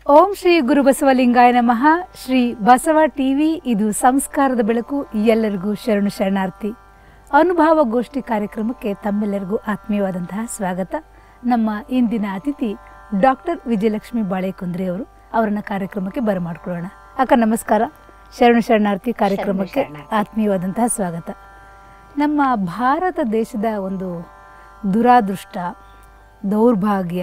ಓಂ ಶ್ರೀ ಗುರು ಬಸವಲಿಂಗಾಯ ನಮಃ ಶ್ರೀ ಬಸವ ಟಿವಿ ಇದು ಸಂಸ್ಕಾರದ ಬೆಳಕು ಎಲ್ಲರಿಗೂ ಶರಣು ಶರಣಾರ್ಥಿ ಅನುಭವ ಗೋಷ್ಠಿ ಕಾರ್ಯಕ್ರಮಕ್ಕೆ ತಮ್ಮೆಲ್ಲರಿಗೂ ಆತ್ಮೀಯವಾದಂತಹ ಸ್ವಾಗತ ನಮ್ಮ ಇಂದಿನ ಅತಿಥಿ ಡಾಕ್ಟರ್ ವಿಜಯಲಕ್ಷ್ಮಿ ಬಾಳೆಕುಂದ್ರಿ ಅವರು ಅವರನ್ನ ಕಾರ್ಯಕ್ರಮಕ್ಕೆ ಬರಮಾಡ್ಕೊಳ್ಳೋಣ ಅಕ್ಕ ನಮಸ್ಕಾರ ಶರಣು ಶರಣಾರ್ಥಿ ಕಾರ್ಯಕ್ರಮಕ್ಕೆ ಶರಣಾರ್ಥಿ. ಆತ್ಮೀಯವಾದಂತಹ ಸ್ವಾಗತ ನಮ್ಮ ಭಾರತ ದೇಶದ ಒಂದು ದುರಾದೃಷ್ಟ ದೌರ್ಭಾಗ್ಯ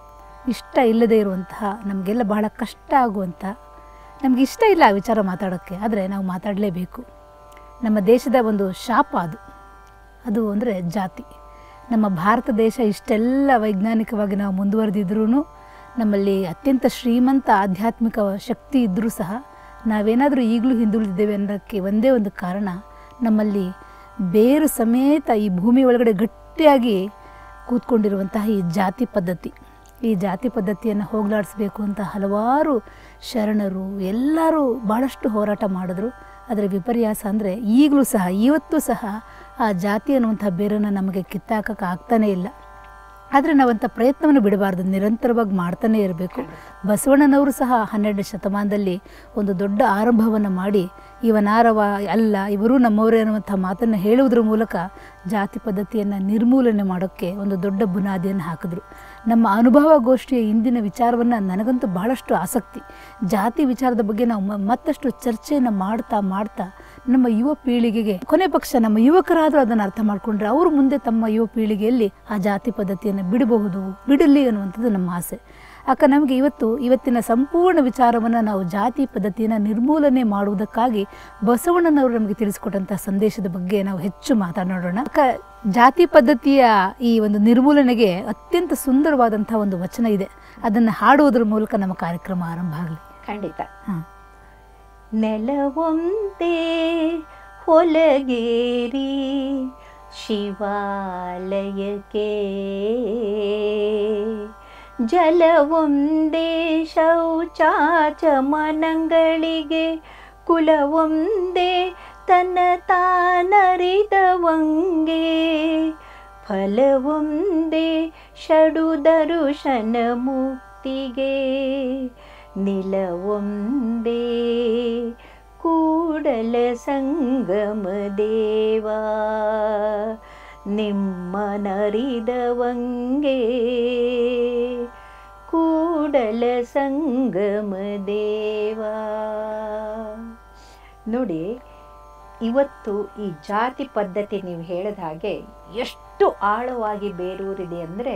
ಇಷ್ಟ ಇಲ್ಲದೆ ಇರುವಂತಹ ನಮಗೆಲ್ಲ ಬಹಳ ಕಷ್ಟ ಆಗುವಂಥ ನಮ್ಗೆ ಇಷ್ಟ ಇಲ್ಲ ಆ ವಿಚಾರ ಮಾತಾಡೋಕ್ಕೆ ಆದರೆ ನಾವು ಮಾತಾಡಲೇಬೇಕು ನಮ್ಮ ದೇಶದ ಒಂದು ಶಾಪ ಅದು ಅದು ಅಂದರೆ ಜಾತಿ ನಮ್ಮ ಭಾರತ ದೇಶ ಇಷ್ಟೆಲ್ಲ ವೈಜ್ಞಾನಿಕವಾಗಿ ನಾವು ಮುಂದುವರೆದಿದ್ರೂ ನಮ್ಮಲ್ಲಿ ಅತ್ಯಂತ ಶ್ರೀಮಂತ ಆಧ್ಯಾತ್ಮಿಕ ಶಕ್ತಿ ಇದ್ದರೂ ಸಹ ನಾವೇನಾದರೂ ಈಗಲೂ ಹಿಂದುಳಿದಿದ್ದೇವೆ ಅನ್ನೋಕ್ಕೆ ಒಂದೇ ಒಂದು ಕಾರಣ ನಮ್ಮಲ್ಲಿ ಬೇರು ಸಮೇತ ಈ ಭೂಮಿ ಒಳಗಡೆ ಗಟ್ಟಿಯಾಗಿ ಕೂತ್ಕೊಂಡಿರುವಂತಹ ಈ ಜಾತಿ ಪದ್ಧತಿ ಈ ಜಾತಿ ಪದ್ಧತಿಯನ್ನು ಹೋಗಲಾಡಿಸ್ಬೇಕು ಅಂತ ಹಲವಾರು ಶರಣರು ಎಲ್ಲರೂ ಭಾಳಷ್ಟು ಹೋರಾಟ ಮಾಡಿದ್ರು ಅದರ ವಿಪರ್ಯಾಸ ಅಂದರೆ ಈಗಲೂ ಸಹ ಇವತ್ತು ಸಹ ಆ ಜಾತಿ ಅನ್ನುವಂಥ ಬೇರನ್ನು ನಮಗೆ ಕಿತ್ತಾಕಕ್ಕೆ ಆಗ್ತಾನೇ ಇಲ್ಲ ಆದರೆ ನಾವಂಥ ಪ್ರಯತ್ನವನ್ನು ಬಿಡಬಾರ್ದು ನಿರಂತರವಾಗಿ ಮಾಡ್ತಾನೇ ಇರಬೇಕು ಬಸವಣ್ಣನವರು ಸಹ ಹನ್ನೆರಡನೇ ಶತಮಾನದಲ್ಲಿ ಒಂದು ದೊಡ್ಡ ಆರಂಭವನ್ನು ಮಾಡಿ ಇವನಾರವ ಅಲ್ಲ ಇವರು ನಮ್ಮವರೇ ಅನ್ನುವಂಥ ಮಾತನ್ನು ಹೇಳುವುದರ ಮೂಲಕ ಜಾತಿ ಪದ್ಧತಿಯನ್ನು ನಿರ್ಮೂಲನೆ ಮಾಡೋಕ್ಕೆ ಒಂದು ದೊಡ್ಡ ಬುನಾದಿಯನ್ನು ಹಾಕಿದ್ರು ನಮ್ಮ ಅನುಭವ ಗೋಷ್ಠಿಯ ಇಂದಿನ ವಿಚಾರವನ್ನು ನನಗಂತೂ ಬಹಳಷ್ಟು ಆಸಕ್ತಿ ಜಾತಿ ವಿಚಾರದ ಬಗ್ಗೆ ನಾವು ಮ- ಮತ್ತಷ್ಟು ಚರ್ಚೆಯನ್ನು ಮಾಡ್ತಾ ಮಾಡ್ತಾ ನಮ್ಮ ಯುವ ಪೀಳಿಗೆಗೆ ಕೊನೆ ಪಕ್ಷ ನಮ್ಮ ಯುವಕರಾದರೂ ಅದನ್ನು ಅರ್ಥ ಮಾಡಿಕೊಂಡ್ರೆ ಅವರು ಮುಂದೆ ತಮ್ಮ ಯುವ ಪೀಳಿಗೆಯಲ್ಲಿ ಆ ಜಾತಿ ಪದ್ಧತಿಯನ್ನು ಬಿಡಬಹುದು ಬಿಡಲಿ ಅನ್ನುವಂಥದ್ದು ನಮ್ಮ ಆಸೆ ಅಕ್ಕ ನಮಗೆ ಇವತ್ತು ಇವತ್ತಿನ ಸಂಪೂರ್ಣ ವಿಚಾರವನ್ನು ನಾವು ಜಾತಿ ಪದ್ಧತಿಯನ್ನು ನಿರ್ಮೂಲನೆ ಮಾಡುವುದಕ್ಕಾಗಿ ಬಸವಣ್ಣನವರು ನಮಗೆ ತಿಳಿಸಿಕೊಟ್ಟಂಥ ಸಂದೇಶದ ಬಗ್ಗೆ ನಾವು ಹೆಚ್ಚು ಮಾತನಾಡೋಣ ಅಕ್ಕ ಜಾತಿ ಪದ್ಧತಿಯ ಈ ಒಂದು ನಿರ್ಮೂಲನೆಗೆ ಅತ್ಯಂತ ಸುಂದರವಾದಂಥ ಒಂದು ವಚನ ಇದೆ ಅದನ್ನು ಹಾಡುವುದರ ಮೂಲಕ ನಮ್ಮ ಕಾರ್ಯಕ್ರಮ ಆರಂಭ ಆಗಲಿ ಖಂಡಿತ ಹಾಂ ನೆಲವೊಂದೇ ಹೊಲಗೇರಿ ಶಿವಾಲಯಕ್ಕೆ ಜಲವೊಂದೇ ಶೌಚಾಚಮನಗಳಿಗೆ ಕುಲವೊಂದೇ ತನ್ನ ತಾನರಿದವಂಗೆ ಫಲವೊಂದೇ ಷಡುದರುಶನ ಮುಕ್ತಿಗೆ ನಿಲವೊಂದೇ ಕೂಡಲ ಸಂಗಮ ದೇವಾ ನಿಮ್ಮನರಿದವಂಗೆ ಕೂಡಲ ಸಂಗಮ ದೇವಾ ನೋಡಿ ಇವತ್ತು ಈ ಜಾತಿ ಪದ್ಧತಿ ನೀವು ಹೇಳಿದ ಹಾಗೆ ಎಷ್ಟು ಆಳವಾಗಿ ಬೇರೂರಿದೆ ಅಂದರೆ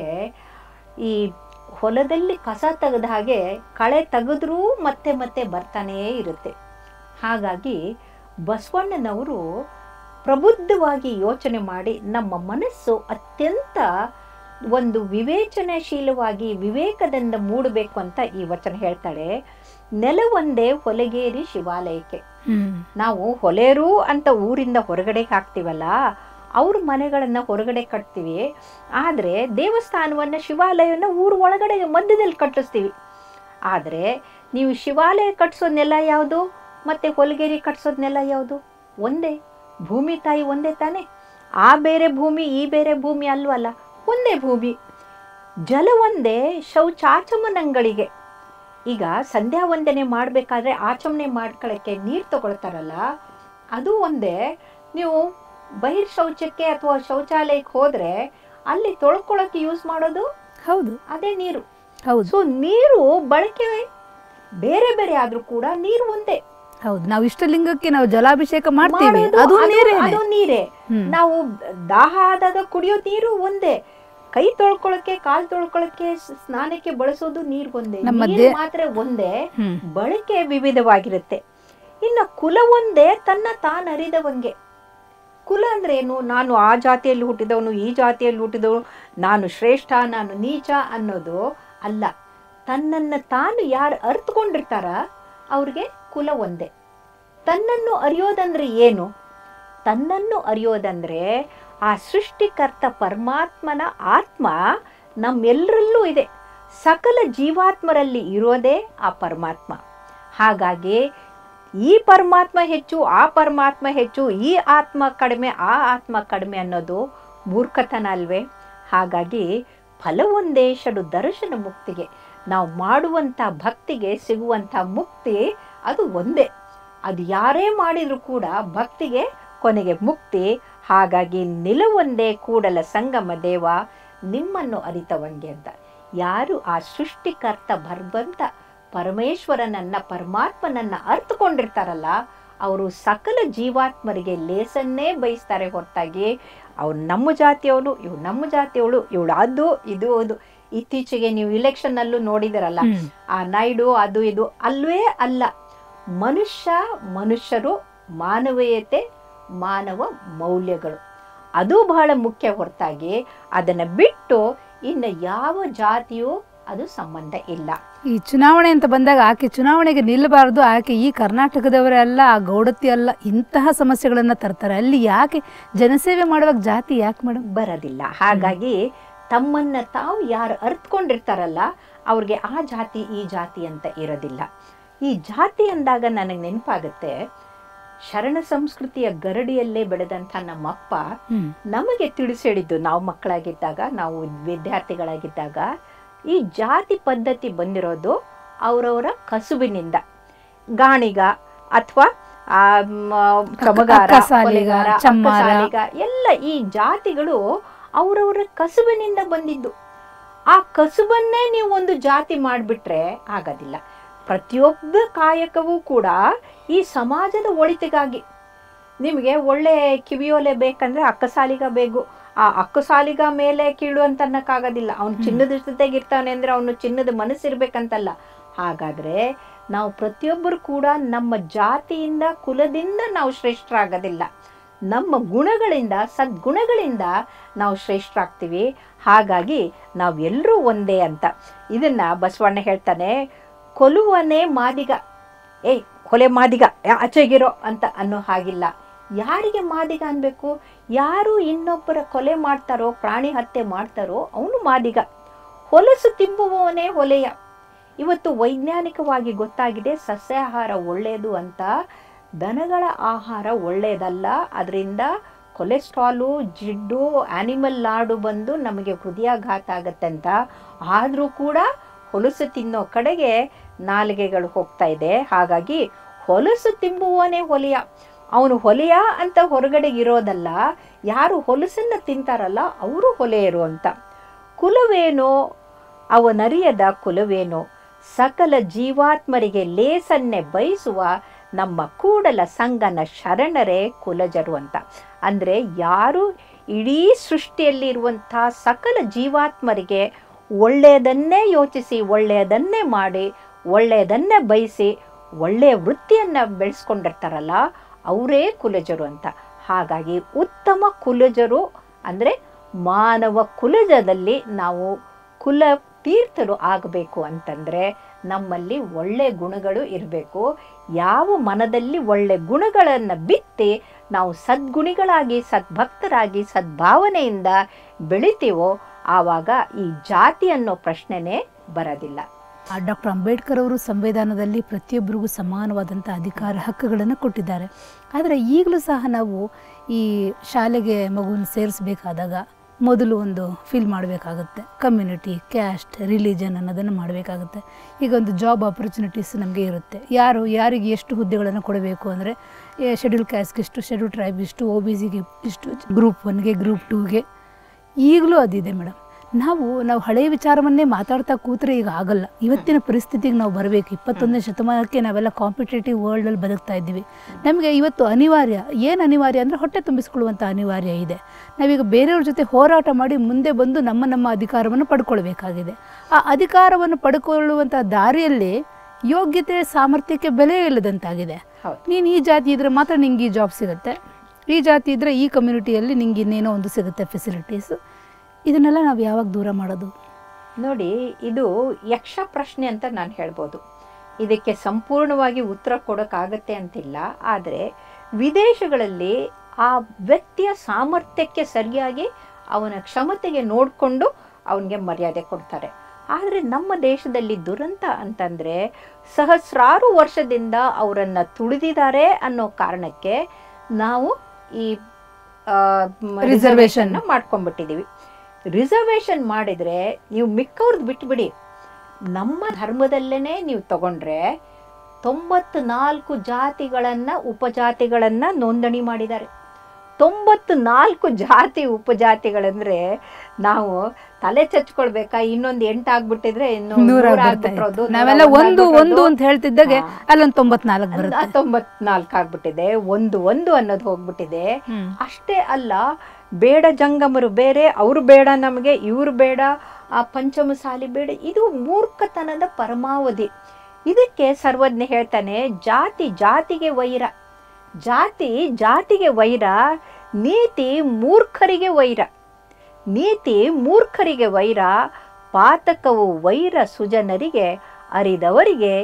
ಈ ಹೊಲದಲ್ಲಿ ಕಸ ತೆಗೆದ ಹಾಗೆ ಕಳೆ ತೆಗೆದ್ರೂ ಮತ್ತೆ ಮತ್ತೆ ಬರ್ತಾನೇ ಇರುತ್ತೆ ಹಾಗಾಗಿ ಬಸವಣ್ಣನವರು ಪ್ರಬುದ್ಧವಾಗಿ ಯೋಚನೆ ಮಾಡಿ ನಮ್ಮ ಮನಸ್ಸು ಅತ್ಯಂತ ಒಂದು ವಿವೇಚನಾಶೀಲವಾಗಿ ವಿವೇಕದಿಂದ ಮೂಡಬೇಕು ಅಂತ ಈ ವಚನ ಹೇಳ್ತಾಳೆ ನೆಲವೊಂದೇ ಹೊಲಗೇರಿ ಶಿವಾಲಯಕ್ಕೆ ಹ್ಮ್ ನಾವು ಹೊಲೇರು ಅಂತ ಊರಿಂದ ಹೊರಗಡೆ ಹಾಕ್ತೀವಲ್ಲ ಅವ್ರ ಮನೆಗಳನ್ನು ಹೊರಗಡೆ ಕಟ್ತೀವಿ ಆದರೆ ದೇವಸ್ಥಾನವನ್ನು ಶಿವಾಲಯವನ್ನು ಊರು ಒಳಗಡೆ ಮಧ್ಯದಲ್ಲಿ ಕಟ್ಟಿಸ್ತೀವಿ ಆದರೆ ನೀವು ಶಿವಾಲಯ ಕಟ್ಸೋದ್ ನೆಲ ಯಾವುದು ಮತ್ತು ಹೊಲಗೇರಿ ಕಟ್ಸೋದ್ ನೆಲ ಯಾವುದು ಒಂದೇ ಭೂಮಿ ತಾಯಿ ಒಂದೇ ತಾನೇ ಆ ಬೇರೆ ಭೂಮಿ ಈ ಬೇರೆ ಭೂಮಿ ಅಲ್ವಲ್ಲ ಒಂದೇ ಭೂಮಿ ಜಲ ಒಂದೇ ಶೌಚಾಚಮನಗಳಿಗೆ ಈಗ ಸಂಧ್ಯಾ ವಂದನೆ ಮಾಡಬೇಕಾದ್ರೆ ಆಚಮನೆ ಮಾಡ್ಕೊಳ್ಳೋಕ್ಕೆ ನೀರು ತಗೊಳ್ತಾರಲ್ಲ ಅದು ಒಂದೇ ನೀವು ಬಹಿರ್ ಶೌಚಕ್ಕೆ ಅಥವಾ ಶೌಚಾಲಯಕ್ಕೆ ಹೋದರೆ ಅಲ್ಲಿ ತೊಳ್ಕೊಳ್ಳೋಕೆ ಯೂಸ್ ಮಾಡೋದು ಹೌದು ಅದೇ ನೀರು ಹೌದು ಸೊ ನೀರು ಬಳಕೆ ಬೇರೆ ಬೇರೆ ಆದ್ರೂ ಕೂಡ ನೀರು ಒಂದೇ ಹೌದು ನಾವು ಇಷ್ಟಲಿಂಗಕ್ಕೆ ನಾವು ಜಲಾಭಿಷೇಕ ಮಾಡ್ತೀವಿ ಮಾಡೋದು ಅದು ಅದು- ನೀರೇನೆ ಅದು ನೀರೇ ಹ್ಮ್. ನಾವು ದಾಹ ಆದಾಗ ಕುಡಿಯೋ ನೀರು ಒಂದೇ ಕೈ ತೊಳ್ಕೊಳಕ್ಕೆ ಕಾಲ್ ತೊಳ್ಕೊಳಕ್ಕೆ ಸ್- ಸ್ನಾನಕ್ಕೆ ಬಳಸೋದು ನೀರು ಒಂದೇ ನಮ್ಮ ನೀರು ದೇ- ಮಾತ್ರ ಒಂದೇ ಹ್ಮ್ ಬಳಕೆ ವಿವಿಧವಾಗಿರುತ್ತೆ ಇನ್ನು ಕುಲ ಒಂದೇ ತನ್ನ ತಾನರಿದವಂಗೆ ಕುಲ ಅಂದ್ರೆ ಏನು ನಾನು ಆ ಜಾತಿಯಲ್ಲಿ ಹುಟ್ಟಿದವನು ಈ ಜಾತಿಯಲ್ಲಿ ಹುಟ್ಟಿದವನು ನಾನು ಶ್ರೇಷ್ಠ ನಾನು ನೀಚ ಅನ್ನೋದು ಅಲ್ಲ ತನ್ನನ್ನು ತಾನು ಯಾರು ಅರ್ಥಕೊಂಡಿರ್ತಾರ ಅವ್ರಿಗೆ ಕುಲ ಒಂದೇ ತನ್ನನ್ನು ಅರಿಯೋದಂದ್ರೆ ಏನು ತನ್ನನ್ನು ಅರಿಯೋದಂದ್ರೆ ಆ ಸೃಷ್ಟಿಕರ್ತ ಪರಮಾತ್ಮನ ಆತ್ಮ ನಮ್ಮೆಲ್ಲರಲ್ಲೂ ಇದೆ ಸಕಲ ಜೀವಾತ್ಮರಲ್ಲಿ ಇರೋದೇ ಆ ಪರಮಾತ್ಮ ಹಾಗಾಗಿ ಈ ಪರಮಾತ್ಮ ಹೆಚ್ಚು ಆ ಪರಮಾತ್ಮ ಹೆಚ್ಚು ಈ ಆತ್ಮ ಕಡಿಮೆ ಆ ಆತ್ಮ ಕಡಿಮೆ ಅನ್ನೋದು ಮೂರ್ಖತನ ಅಲ್ವೇ ಹಾಗಾಗಿ ಫಲವೊಂದೇ ಷಡು ದರ್ಶನ ಮುಕ್ತಿಗೆ ನಾವು ಮಾಡುವಂಥ ಭಕ್ತಿಗೆ ಸಿಗುವಂಥ ಮುಕ್ತಿ ಅದು ಒಂದೇ ಅದು ಯಾರೇ ಮಾಡಿದರೂ ಕೂಡ ಭಕ್ತಿಗೆ ಕೊನೆಗೆ ಮುಕ್ತಿ ಹಾಗಾಗಿ ನಿಲುವೊಂದೇ ಕೂಡಲ ಸಂಗಮ ದೇವ ನಿಮ್ಮನ್ನು ಅರಿತವಂಗೆ ಅಂತ ಯಾರು ಆ ಸೃಷ್ಟಿಕರ್ತ ಭರ್ಬಂತ ಪರಮೇಶ್ವರನನ್ನ ಪರಮಾತ್ಮನನ್ನ ಅರ್ಥಕೊಂಡಿರ್ತಾರಲ್ಲ ಅವರು ಸಕಲ ಜೀವಾತ್ಮರಿಗೆ ಲೇಸನ್ನೇ ಬಯಸ್ತಾರೆ ಹೊರತಾಗಿ ಅವ್ರು ನಮ್ಮ ಜಾತಿಯವಳು ಇವ್ರು ನಮ್ಮ ಜಾತಿಯವಳು ಇವಳು ಅದು ಇದು ಅದು ಇತ್ತೀಚೆಗೆ ನೀವು ಇಲೆಕ್ಷನ್ನಲ್ಲೂ ನೋಡಿದಿರಲ್ಲ ಹ್ಮ್. ಆ ನಾಯ್ಡು ಅದು ಇದು ಅಲ್ವೇ ಅಲ್ಲ ಮನುಷ್ಯ ಮನುಷ್ಯರು ಮಾನವೀಯತೆ ಮಾನವ ಮೌಲ್ಯಗಳು ಅದು ಬಹಳ ಮುಖ್ಯ ಹೊರತಾಗಿ ಅದನ್ನು ಬಿಟ್ಟು ಇನ್ನು ಯಾವ ಜಾತಿಯೂ ಅದು ಸಂಬಂಧ ಇಲ್ಲ ಈ ಚುನಾವಣೆ ಅಂತ ಬಂದಾಗ ಆಕೆ ಚುನಾವಣೆಗೆ ನಿಲ್ಲಬಾರದು ಆಕೆ ಈ ಕರ್ನಾಟಕದವರೇ ಅಲ್ಲ ಆ ಗೌಡತಿ ಅಲ್ಲ ಇಂತಹ ಸಮಸ್ಯೆಗಳನ್ನು ತರ್ತಾರೆ ಅಲ್ಲಿ ಯಾಕೆ ಜನಸೇವೆ ಮಾಡುವಾಗ ಜಾತಿ ಯಾಕೆ ಮೇಡಮ್ ಬರೋದಿಲ್ಲ ಹಾಗಾಗಿ ತಮ್ಮನ್ನ ತಾವು ಯಾರು ಅರ್ಥಕೊಂಡಿರ್ತಾರಲ್ಲ ಅವ್ರಿಗೆ ಆ ಜಾತಿ ಈ ಜಾತಿ ಅಂತ ಇರೋದಿಲ್ಲ ಈ ಜಾತಿ ಅಂದಾಗ ನನಗೆ ನೆನಪಾಗುತ್ತೆ ಶರಣ ಸಂಸ್ಕೃತಿಯ ಗರಡಿಯಲ್ಲೇ ಬೆಳೆದಂಥ ನಮ್ಮಪ್ಪ ಹ್ಮ್ ನಮಗೆ ತಿಳಿಸಿಡಿದ್ದು ನಾವು ಮಕ್ಕಳಾಗಿದ್ದಾಗ ನಾವು ವಿದ್ಯಾರ್ಥಿಗಳಾಗಿದ್ದಾಗ ಈ ಜಾತಿ ಪದ್ಧತಿ ಬಂದಿರೋದು ಅವರವರ ಕಸುಬಿನಿಂದ ಗಾಣಿಗ ಅಥವಾ ಚಮಗಾರ ಅಕ್ಕಸಾಲಿಗ, ಕೊಲೆಗಾರ, ಚಮ್ಮಾರ. ಅಕ್ಕಸಾಲಿಗ, ಎಲ್ಲ ಈ ಜಾತಿಗಳು ಅವರವರ ಕಸುಬಿನಿಂದ ಬಂದಿದ್ದು ಆ ಕಸುಬನ್ನೇ ನೀವು ಒಂದು ಜಾತಿ ಮಾಡಿಬಿಟ್ರೆ ಆಗೋದಿಲ್ಲ ಪ್ರತಿಯೊಬ್ಬ ಕಾಯಕವೂ ಕೂಡ ಈ ಸಮಾಜದ ಒಳಿತಿಗಾಗಿ ನಿಮಗೆ ಒಳ್ಳೆ ಕಿವಿಯೋಲೆ ಬೇಕಂದ್ರೆ ಅಕ್ಕಸಾಲಿಗ ಬೇಕು ಆ ಅಕ್ಕಸಾಲಿಗ ಮೇಲೆ ಕೀಳು ಅಂತ ಅನ್ನಕ್ಕಾಗೋದಿಲ್ಲ ಅವ್ನು ಚಿನ್ನದ ಜೊತೆಗಿರ್ತಾನೆ ಅಂದ್ರೆ ಅವನು ಚಿನ್ನದ ಮನಸ್ಸಿರ್ಬೇಕಂತಲ್ಲ ಹಾಗಾದ್ರೆ ನಾವು ಪ್ರತಿಯೊಬ್ಬರು ಕೂಡ ನಮ್ಮ ಜಾತಿಯಿಂದ ಕುಲದಿಂದ ನಾವು ಶ್ರೇಷ್ಠರಾಗೋದಿಲ್ಲ ನಮ್ಮ ಗುಣಗಳಿಂದ ಸದ್ಗುಣಗಳಿಂದ ನಾವು ಶ್ರೇಷ್ಠರಾಗ್ತೀವಿ ಹಾಗಾಗಿ ನಾವೆಲ್ಲರೂ ಒಂದೇ ಅಂತ ಇದನ್ನ ಬಸವಣ್ಣ ಹೇಳ್ತಾನೆ ಕೊಲುವನೇ ಮಾದಿಗ ಏಯ್ ಕೊಲೆ ಮಾದಿಗ ಯಾ- ಆಚೆಗಿರೋ ಅಂತ ಅನ್ನೋ ಹಾಗಿಲ್ಲ ಯಾರಿಗೆ ಮಾದಿಗ ಅನ್ಬೇಕು ಯಾರು ಇನ್ನೊಬ್ಬರ ಕೊಲೆ ಮಾಡ್ತಾರೋ ಪ್ರಾಣಿ ಹತ್ಯೆ ಮಾಡ್ತಾರೋ ಅವನು ಮಾದಿಗ ಹೊಲಸು ತಿಂಬುವವನೇ ಹೊಲೆಯ ಇವತ್ತು ವೈಜ್ಞಾನಿಕವಾಗಿ ಗೊತ್ತಾಗಿದೆ ಸಸ್ಯಾಹಾರ ಒಳ್ಳೆಯದು ಅಂತ ದನಗಳ ಆಹಾರ ಒಳ್ಳೆಯದಲ್ಲ ಅದರಿಂದ ಕೊಲೆಸ್ಟ್ರಾಲು ಜಿಡ್ಡು ಆನಿಮಲ್ ಲಾಡು ಬಂದು ನಮಗೆ ಹೃದಯಾಘಾತ ಆಗತ್ತೆ ಅಂತ ಆದರೂ ಕೂಡ ಹೊಲಸು ತಿನ್ನೋ ಕಡೆಗೆ ನಾಲಿಗೆಗಳು ಹೋಗ್ತಾ ಇದೆ ಹಾಗಾಗಿ ಹೊಲಸು ತಿಂಬುವವನೇ ಹೊಲೆಯ ಅವನು ಹೊಲೆಯ ಅಂತ ಹೊರಗಡೆ ಇರೋದಲ್ಲ ಯಾರು ಹೊಲಸನ್ನು ತಿಂತಾರಲ್ಲ ಅವರು ಹೊಲೆಯರು ಅಂತ ಕುಲವೇನೋ ಅವನರಿಯದ ಕುಲವೇನೋ ಸಕಲ ಜೀವಾತ್ಮರಿಗೆ ಲೇಸನ್ನೇ ಬಯಸುವ ನಮ್ಮ ಕೂಡಲ ಸಂಗನ ಶರಣರೇ ಕುಲಜರು ಅಂತ ಅಂದರೆ ಯಾರು ಇಡೀ ಸೃಷ್ಟಿಯಲ್ಲಿರುವಂಥ ಸಕಲ ಜೀವಾತ್ಮರಿಗೆ ಒಳ್ಳೆಯದನ್ನೇ ಯೋಚಿಸಿ ಒಳ್ಳೆಯದನ್ನೇ ಮಾಡಿ ಒಳ್ಳೆಯದನ್ನೇ ಬಯಸಿ ಒಳ್ಳೆಯ ವೃತ್ತಿಯನ್ನು ಬೆಳೆಸ್ಕೊಂಡಿರ್ತಾರಲ್ಲ ಅವರೇ ಕುಲಜರು ಅಂತ ಹಾಗಾಗಿ ಉತ್ತಮ ಕುಲಜರು ಅಂದರೆ ಮಾನವ ಕುಲಜದಲ್ಲಿ ನಾವು ಕುಲ ತೀರ್ಥರು ಆಗಬೇಕು ಅಂತಂದರೆ ನಮ್ಮಲ್ಲಿ ಒಳ್ಳೆ ಗುಣಗಳು ಇರಬೇಕು ಯಾವ ಮನದಲ್ಲಿ ಒಳ್ಳೆ ಗುಣಗಳನ್ನು ಬಿತ್ತಿ ನಾವು ಸದ್ಗುಣಿಗಳಾಗಿ ಸದ್ಭಕ್ತರಾಗಿ ಸದ್ಭಾವನೆಯಿಂದ ಬೆಳಿತೀವೋ ಆವಾಗ ಈ ಜಾತಿ ಅನ್ನೋ ಪ್ರಶ್ನೆನೇ ಬರೋದಿಲ್ಲ ಡಾಕ್ಟರ್ ಅಂಬೇಡ್ಕರ್ ಅವರು ಸಂವಿಧಾನದಲ್ಲಿ ಪ್ರತಿಯೊಬ್ಬರಿಗೂ ಸಮಾನವಾದಂಥ ಅಧಿಕಾರ ಹಕ್ಕುಗಳನ್ನು ಕೊಟ್ಟಿದ್ದಾರೆ ಆದರೆ ಈಗಲೂ ಸಹ ನಾವು ಈ ಶಾಲೆಗೆ ಮಗುವನ್ನು ಸೇರಿಸಬೇಕಾದಾಗ ಮೊದಲು ಒಂದು ಫಿಲ್ ಮಾಡಬೇಕಾಗುತ್ತೆ ಕಮ್ಯುನಿಟಿ ಕ್ಯಾಸ್ಟ್ ರಿಲಿಜನ್ ಅನ್ನೋದನ್ನು ಮಾಡಬೇಕಾಗುತ್ತೆ ಈಗ ಒಂದು ಜಾಬ್ ಆಪರ್ಚುನಿಟೀಸ್ ನಮಗೆ ಇರುತ್ತೆ ಯಾರು ಯಾರಿಗೆ ಎಷ್ಟು ಹುದ್ದೆಗಳನ್ನು ಕೊಡಬೇಕು ಅಂದರೆ ಶೆಡ್ಯೂಲ್ ಕ್ಯಾಸ್ಟ್ಗೆ ಇಷ್ಟು ಶೆಡ್ಯೂಲ್ ಟ್ರೈಬ್ ಇಷ್ಟು ಒ ಬಿ ಸಿಗೆ ಇಷ್ಟು ಗ್ರೂಪ್ ಒನ್ಗೆ ಗ್ರೂಪ್ ಟೂಗೆ ಈಗಲೂ ಅದಿದೆ ಮೇಡಮ್ ನಾವು ನಾವು ಹಳೆಯ ವಿಚಾರವನ್ನೇ ಮಾತಾಡ್ತಾ ಕೂತ್ರೆ ಈಗ ಆಗಲ್ಲ ಇವತ್ತಿನ ಪರಿಸ್ಥಿತಿಗೆ ನಾವು ಬರಬೇಕು ಇಪ್ಪತ್ತೊಂದನೇ ಶತಮಾನಕ್ಕೆ ನಾವೆಲ್ಲ ಕಾಂಪಿಟೇಟಿವ್ ವರ್ಲ್ಡಲ್ಲಿ ಬದುಕ್ತಾ ಇದ್ದೀವಿ ನಮಗೆ ಇವತ್ತು ಅನಿವಾರ್ಯ ಏನು ಅನಿವಾರ್ಯ ಅಂದರೆ ಹೊಟ್ಟೆ ತುಂಬಿಸ್ಕೊಳ್ಳುವಂಥ ಅನಿವಾರ್ಯ ಇದೆ ನಾವೀಗ ಬೇರೆಯವ್ರ ಜೊತೆ ಹೋರಾಟ ಮಾಡಿ ಮುಂದೆ ಬಂದು ನಮ್ಮ ನಮ್ಮ ಅಧಿಕಾರವನ್ನು ಪಡ್ಕೊಳ್ಬೇಕಾಗಿದೆ ಆ ಅಧಿಕಾರವನ್ನು ಪಡ್ಕೊಳ್ಳುವಂಥ ದಾರಿಯಲ್ಲಿ ಯೋಗ್ಯತೆ ಸಾಮರ್ಥ್ಯಕ್ಕೆ ಬೆಲೆ ಇಲ್ಲದಂತಾಗಿದೆ ಹೌದು ನೀನು ಈ ಜಾತಿ ಇದ್ರೆ ಮಾತ್ರ ನಿಂಗೆ ಈ ಜಾಬ್ ಸಿಗುತ್ತೆ ಈ ಜಾತಿ ಇದ್ದರೆ ಈ ಕಮ್ಯುನಿಟಿಯಲ್ಲಿ ನಿಂಗೆ ಇನ್ನೇನೋ ಒಂದು ಸಿಗುತ್ತೆ ಫೆಸಿಲಿಟೀಸು ಇದನ್ನೆಲ್ಲ ನಾವು ಯಾವಾಗ ದೂರ ಮಾಡೋದು ನೋಡಿ ಇದು ಯಕ್ಷ ಪ್ರಶ್ನೆ ಅಂತ ನಾನು ಹೇಳ್ಬೋದು ಇದಕ್ಕೆ ಸಂಪೂರ್ಣವಾಗಿ ಉತ್ತರ ಕೊಡೋಕ್ಕಾಗತ್ತೆ ಅಂತಿಲ್ಲ ಆದರೆ ವಿದೇಶಗಳಲ್ಲಿ ಆ ವ್ಯಕ್ತಿಯ ಸಾಮರ್ಥ್ಯಕ್ಕೆ ಸರಿಯಾಗಿ ಅವನ ಕ್ಷಮತೆಗೆ ನೋಡಿಕೊಂಡು ಅವನಿಗೆ ಮರ್ಯಾದೆ ಕೊಡ್ತಾರೆ ಆದರೆ ನಮ್ಮ ದೇಶದಲ್ಲಿ ದುರಂತ ಅಂತಂದರೆ ಸಹಸ್ರಾರು ವರ್ಷದಿಂದ ಅವರನ್ನು ತುಳಿದಿದ್ದಾರೆ ಅನ್ನೋ ಕಾರಣಕ್ಕೆ ನಾವು ಈ Reservation. ರಿಸರ್ವೇಷನ್ನ ಮಾಡ್ಕೊಂಡ್ಬಿಟ್ಟಿದ್ದೀವಿ ರಿಸರ್ವೇಷನ್ ಮಾಡಿದರೆ ನೀವು ಮಿಕ್ಕವ್ರದ್ದು ಬಿಟ್ಬಿಡಿ ನಮ್ಮ ಧರ್ಮದಲ್ಲೇ ನೀವು ತಗೊಂಡ್ರೆ ತೊಂಬತ್ತು ನಾಲ್ಕು ಜಾತಿಗಳನ್ನು ಉಪಜಾತಿಗಳನ್ನು ನೋಂದಣಿ ಮಾಡಿದ್ದಾರೆ ತೊಂಬತ್ತು ನಾಲ್ಕು ಜಾತಿ ಉಪಜಾತಿಗಳಂದ್ರೆ ನಾವು ತಲೆ ಚಚ್ಕೊಳ್ಬೇಕಾ ಇನ್ನೊಂದು ಎಂಟು ಆಗ್ಬಿಟ್ಟಿದ್ರೆ ಇನ್ನು ನೂರ ನೂರ ಬರ್ತಾ ಆಗ್ಬಿಟ್ಟಿರೋದು, ಇತ್ತು. ನೂರ ನಾವೆಲ್ಲ ಒಂದು ಒಂದು ಒಂದು ಆಗ್ಬಿಟ್ಟಿರೋದು. ಅಂತ ಹೇಳ್ತಿದ್ದಾಗೆ ಹಾ. ಅಲ್ಲೊಂದು ತೊಂಬತ್ನಾಲ್ಕು ಬರುತ್ತೆ ತೊಂಬತ್ನಾಲ್ಕು ಆಗ್ಬಿಟ್ಟಿದೆ ಒಂದು ಒಂದು ಅನ್ನೋದು ಹೋಗ್ಬಿಟ್ಟಿದೆ ಹ್ಮ್. ಅಷ್ಟೇ ಅಲ್ಲ ಬೇಡ ಜಂಗಮರು ಬೇರೆ ಅವರು ಬೇಡ ನಮಗೆ ಇವರು ಬೇಡ ಆ ಪಂಚಮಸಾಲಿ ಬೇಡ ಇದು ಮೂರ್ಖತನದ ಪರಮಾವಧಿ ಇದಕ್ಕೆ ಸರ್ವಜ್ಞ ಹೇಳ್ತಾನೆ ಜಾತಿ ಜಾತಿಗೆ ವೈರ ಜಾತಿ ಜಾತಿಗೆ ವೈರ ನೀತಿ ಮೂರ್ಖರಿಗೆ ವೈರ ನೀತಿ ಮೂರ್ಖರಿಗೆ ವೈರ ಪಾತಕವು ವೈರ ಸುಜನರಿಗೆ ಅರಿದವರಿಗೆ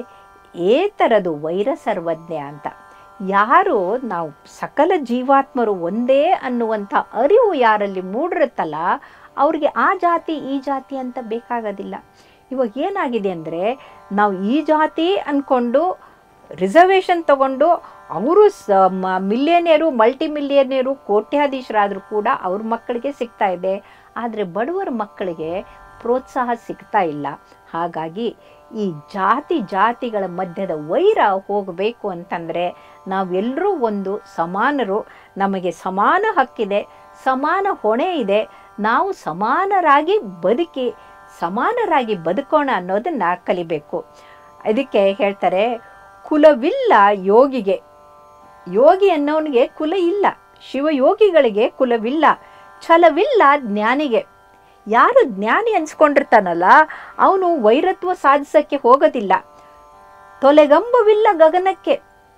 ಏತರದು ವೈರ ಸರ್ವಜ್ಞ ಅಂತ ಯಾರು ನಾವು ಸಕಲ ಜೀವಾತ್ಮರು ಒಂದೇ ಅನ್ನುವಂಥ ಅರಿವು ಯಾರಲ್ಲಿ ಮೂಡಿರುತ್ತಲ್ಲ ಅವ್ರಿಗೆ ಆ ಜಾತಿ ಈ ಜಾತಿ ಅಂತ ಬೇಕಾಗೋದಿಲ್ಲ ಇವಾಗ ಏನಾಗಿದೆ ಅಂದರೆ ನಾವು ಈ ಜಾತಿ ಅಂದ್ಕೊಂಡು ರಿಸರ್ವೇಷನ್ ತಗೊಂಡು ಅವರು ಸ ಮಿಲಿಯನಿಯರು ಮಲ್ಟಿ ಮಿಲಿಯನಿಯರು ಕೋಟ್ಯಾಧೀಶರಾದರೂ ಕೂಡ ಅವ್ರ ಮಕ್ಕಳಿಗೆ ಸಿಗ್ತಾ ಇದೆ ಆದರೆ ಬಡವರ ಮಕ್ಕಳಿಗೆ ಪ್ರೋತ್ಸಾಹ ಸಿಗ್ತಾ ಇಲ್ಲ ಹಾಗಾಗಿ ಈ ಜಾತಿ ಜಾತಿಗಳ ಮಧ್ಯದ ವೈರ ಹೋಗಬೇಕು ಅಂತಂದರೆ ನಾವೆಲ್ಲರೂ ಒಂದು ಸಮಾನರು ನಮಗೆ ಸಮಾನ ಹಕ್ಕಿದೆ ಸಮಾನ ಹೊಣೆ ಇದೆ ನಾವು ಸಮಾನರಾಗಿ ಬದುಕಿ ಸಮಾನರಾಗಿ ಬದುಕೋಣ ಅನ್ನೋದನ್ನ ಕಲಿಬೇಕು ಅದಕ್ಕೆ ಹೇಳ್ತಾರೆ ಕುಲವಿಲ್ಲ ಯೋಗಿಗೆ ಯೋಗಿ ಅನ್ನೋನಿಗೆ ಕುಲ ಇಲ್ಲ ಶಿವಯೋಗಿಗಳಿಗೆ ಕುಲವಿಲ್ಲ ಛಲವಿಲ್ಲ ಜ್ಞಾನಿಗೆ ಯಾರು ಜ್ಞಾನಿ ಅನ್ಸ್ಕೊಂಡಿರ್ತಾನಲ್ಲ ಅವನು ವೈರತ್ವ ಸಾಧಿಸಕ್ಕೆ ಹೋಗೋದಿಲ್ಲ ತೊಲೆಗಂಬವಿಲ್ಲ ಗಗನಕ್ಕೆ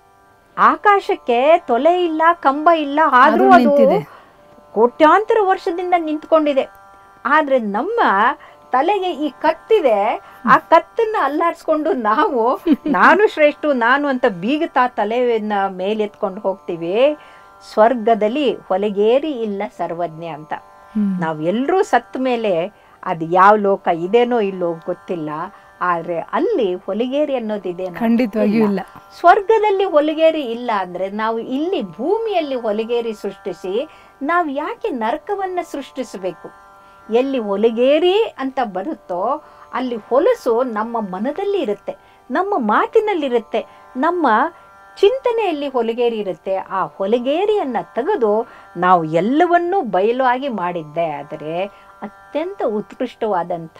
ಆಕಾಶಕ್ಕೆ ತೊಲೆ ಇಲ್ಲ ಕಂಬ ಇಲ್ಲ ಆದ್ರೂ ಆದ್ರೂ ಅದು ನಿಂತಿದೆ. ಕೋಟ್ಯಾಂತರ ವರ್ಷದಿಂದ ನಿಂತ್ಕೊಂಡಿದೆ ಆದ್ರೆ ನಮ್ಮ ತಲೆಗೆ ಈ ಕತ್ತಿದೆ ಆ ಕತ್ತನ್ನ ಅಲ್ಲಾಡ್ಸ್ಕೊಂಡು ನಾವು ನಾನು ಶ್ರೇಷ್ಠ ನಾನು ಅಂತ ಬೀಗುತ್ತಾ ತಲೆಯನ್ನ ಮೇಲೆತ್ಕೊಂಡು ಹೋಗ್ತೀವಿ ಸ್ವರ್ಗದಲ್ಲಿ ಹೊಲಗೇರಿ ಇಲ್ಲ ಸರ್ವಜ್ಞ ಅಂತ ಹ್ಮ್. ನಾವೆಲ್ಲರೂ ಸತ್ತ ಮೇಲೆ ಅದು ಯಾವ ಲೋಕ ಇದೇನೋ ಇಲ್ಲೋ ಗೊತ್ತಿಲ್ಲ ಆದ್ರೆ ಅಲ್ಲಿ ಹೊಲಿಗೇರಿ ಅನ್ನೋದಿದೆ ಖಂಡಿತವಾಗಿಯೂ ಇಲ್ಲ ಸ್ವರ್ಗದಲ್ಲಿ ಹೊಲಿಗೇರಿ ಇಲ್ಲ ಅಂದ್ರೆ ನಾವು ಇಲ್ಲಿ ಭೂಮಿಯಲ್ಲಿ ಹೊಲಿಗೇರಿ ಸೃಷ್ಟಿಸಿ ನಾವು ಯಾಕೆ ನರಕವನ್ನ ಸೃಷ್ಟಿಸಬೇಕು ಎಲ್ಲಿ ಹೊಲಿಗೇರಿ ಅಂತ ಬರುತ್ತೋ ಅಲ್ಲಿ ಹೊಲಸು ನಮ್ಮ ಮನದಲ್ಲಿ ಇರುತ್ತೆ ನಮ್ಮ ಮಾತಿನಲ್ಲಿರುತ್ತೆ ನಮ್ಮ ಚಿಂತನೆಯಲ್ಲಿ ಹೊಲಿಗೇರಿ ಇರುತ್ತೆ ಆ ಹೊಲಿಗೇರಿಯನ್ನ ತೆಗೆದು ನಾವು ಎಲ್ಲವನ್ನೂ ಬಯಲು ಆಗಿ ಮಾಡಿದ್ದೆ ಆದರೆ ಅತ್ಯಂತ ಉತ್ಕೃಷ್ಟವಾದಂಥ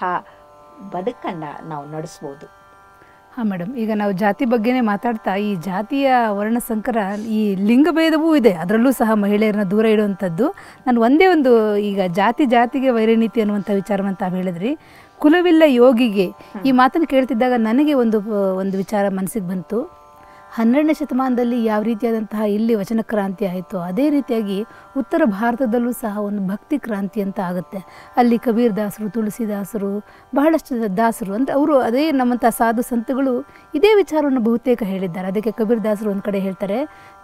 ಬದುಕನ್ನ ನಾವು ನಡೆಸ್ಬೋದು ಹಾಂ ಮೇಡಮ್ ಈಗ ನಾವು ಜಾತಿ ಬಗ್ಗೆನೇ ಮಾತಾಡ್ತಾ ಈ ಜಾತಿಯ ವರ್ಣಸಂಕರ ಈ ಲಿಂಗಭೇದವೂ ಇದೆ ಅದರಲ್ಲೂ ಸಹ ಮಹಿಳೆಯರನ್ನ ದೂರ ಇಡುವಂಥದ್ದು ನಾನು ಒಂದೇ ಒಂದು ಈಗ ಜಾತಿ ಜಾತಿಗೆ ವೈರನೀತಿ ಅನ್ನುವಂಥ ವಿಚಾರವನ್ನು ತಾವು ಹೇಳಿದ್ರಿ ಕುಲವಿಲ್ಲ ಯೋಗಿಗೆ ಈ ಮಾತನ್ನು ಕೇಳ್ತಿದ್ದಾಗ ನನಗೆ ಒಂದು ಒಂದು ವಿಚಾರ ಮನಸ್ಸಿಗೆ ಬಂತು ಹನ್ನೆರಡನೇ ಶತಮಾನದಲ್ಲಿ ಯಾವ ರೀತಿಯಾದಂತಹ ಇಲ್ಲಿ ವಚನ ಕ್ರಾಂತಿ ಆಯಿತು ಅದೇ ರೀತಿಯಾಗಿ ಉತ್ತರ ಭಾರತದಲ್ಲೂ ಸಹ ಒಂದು ಭಕ್ತಿ ಕ್ರಾಂತಿ ಅಂತ ಆಗುತ್ತೆ ಅಲ್ಲಿ ಕಬೀರ್ ದಾಸರು ತುಳಸಿದಾಸರು ಬಹಳಷ್ಟು ದಾಸರು ಅಂದರೆ ಅವರು ಅದೇ ನಮ್ಮಂಥ ಸಾಧು ಸಂತಗಳು ಇದೇ ವಿಚಾರವನ್ನು ಬಹುತೇಕ ಹೇಳಿದ್ದಾರೆ ಅದಕ್ಕೆ ಕಬೀರ್ ದಾಸರು ಒಂದು ಕಡೆ ಹೇಳ್ತಾರೆ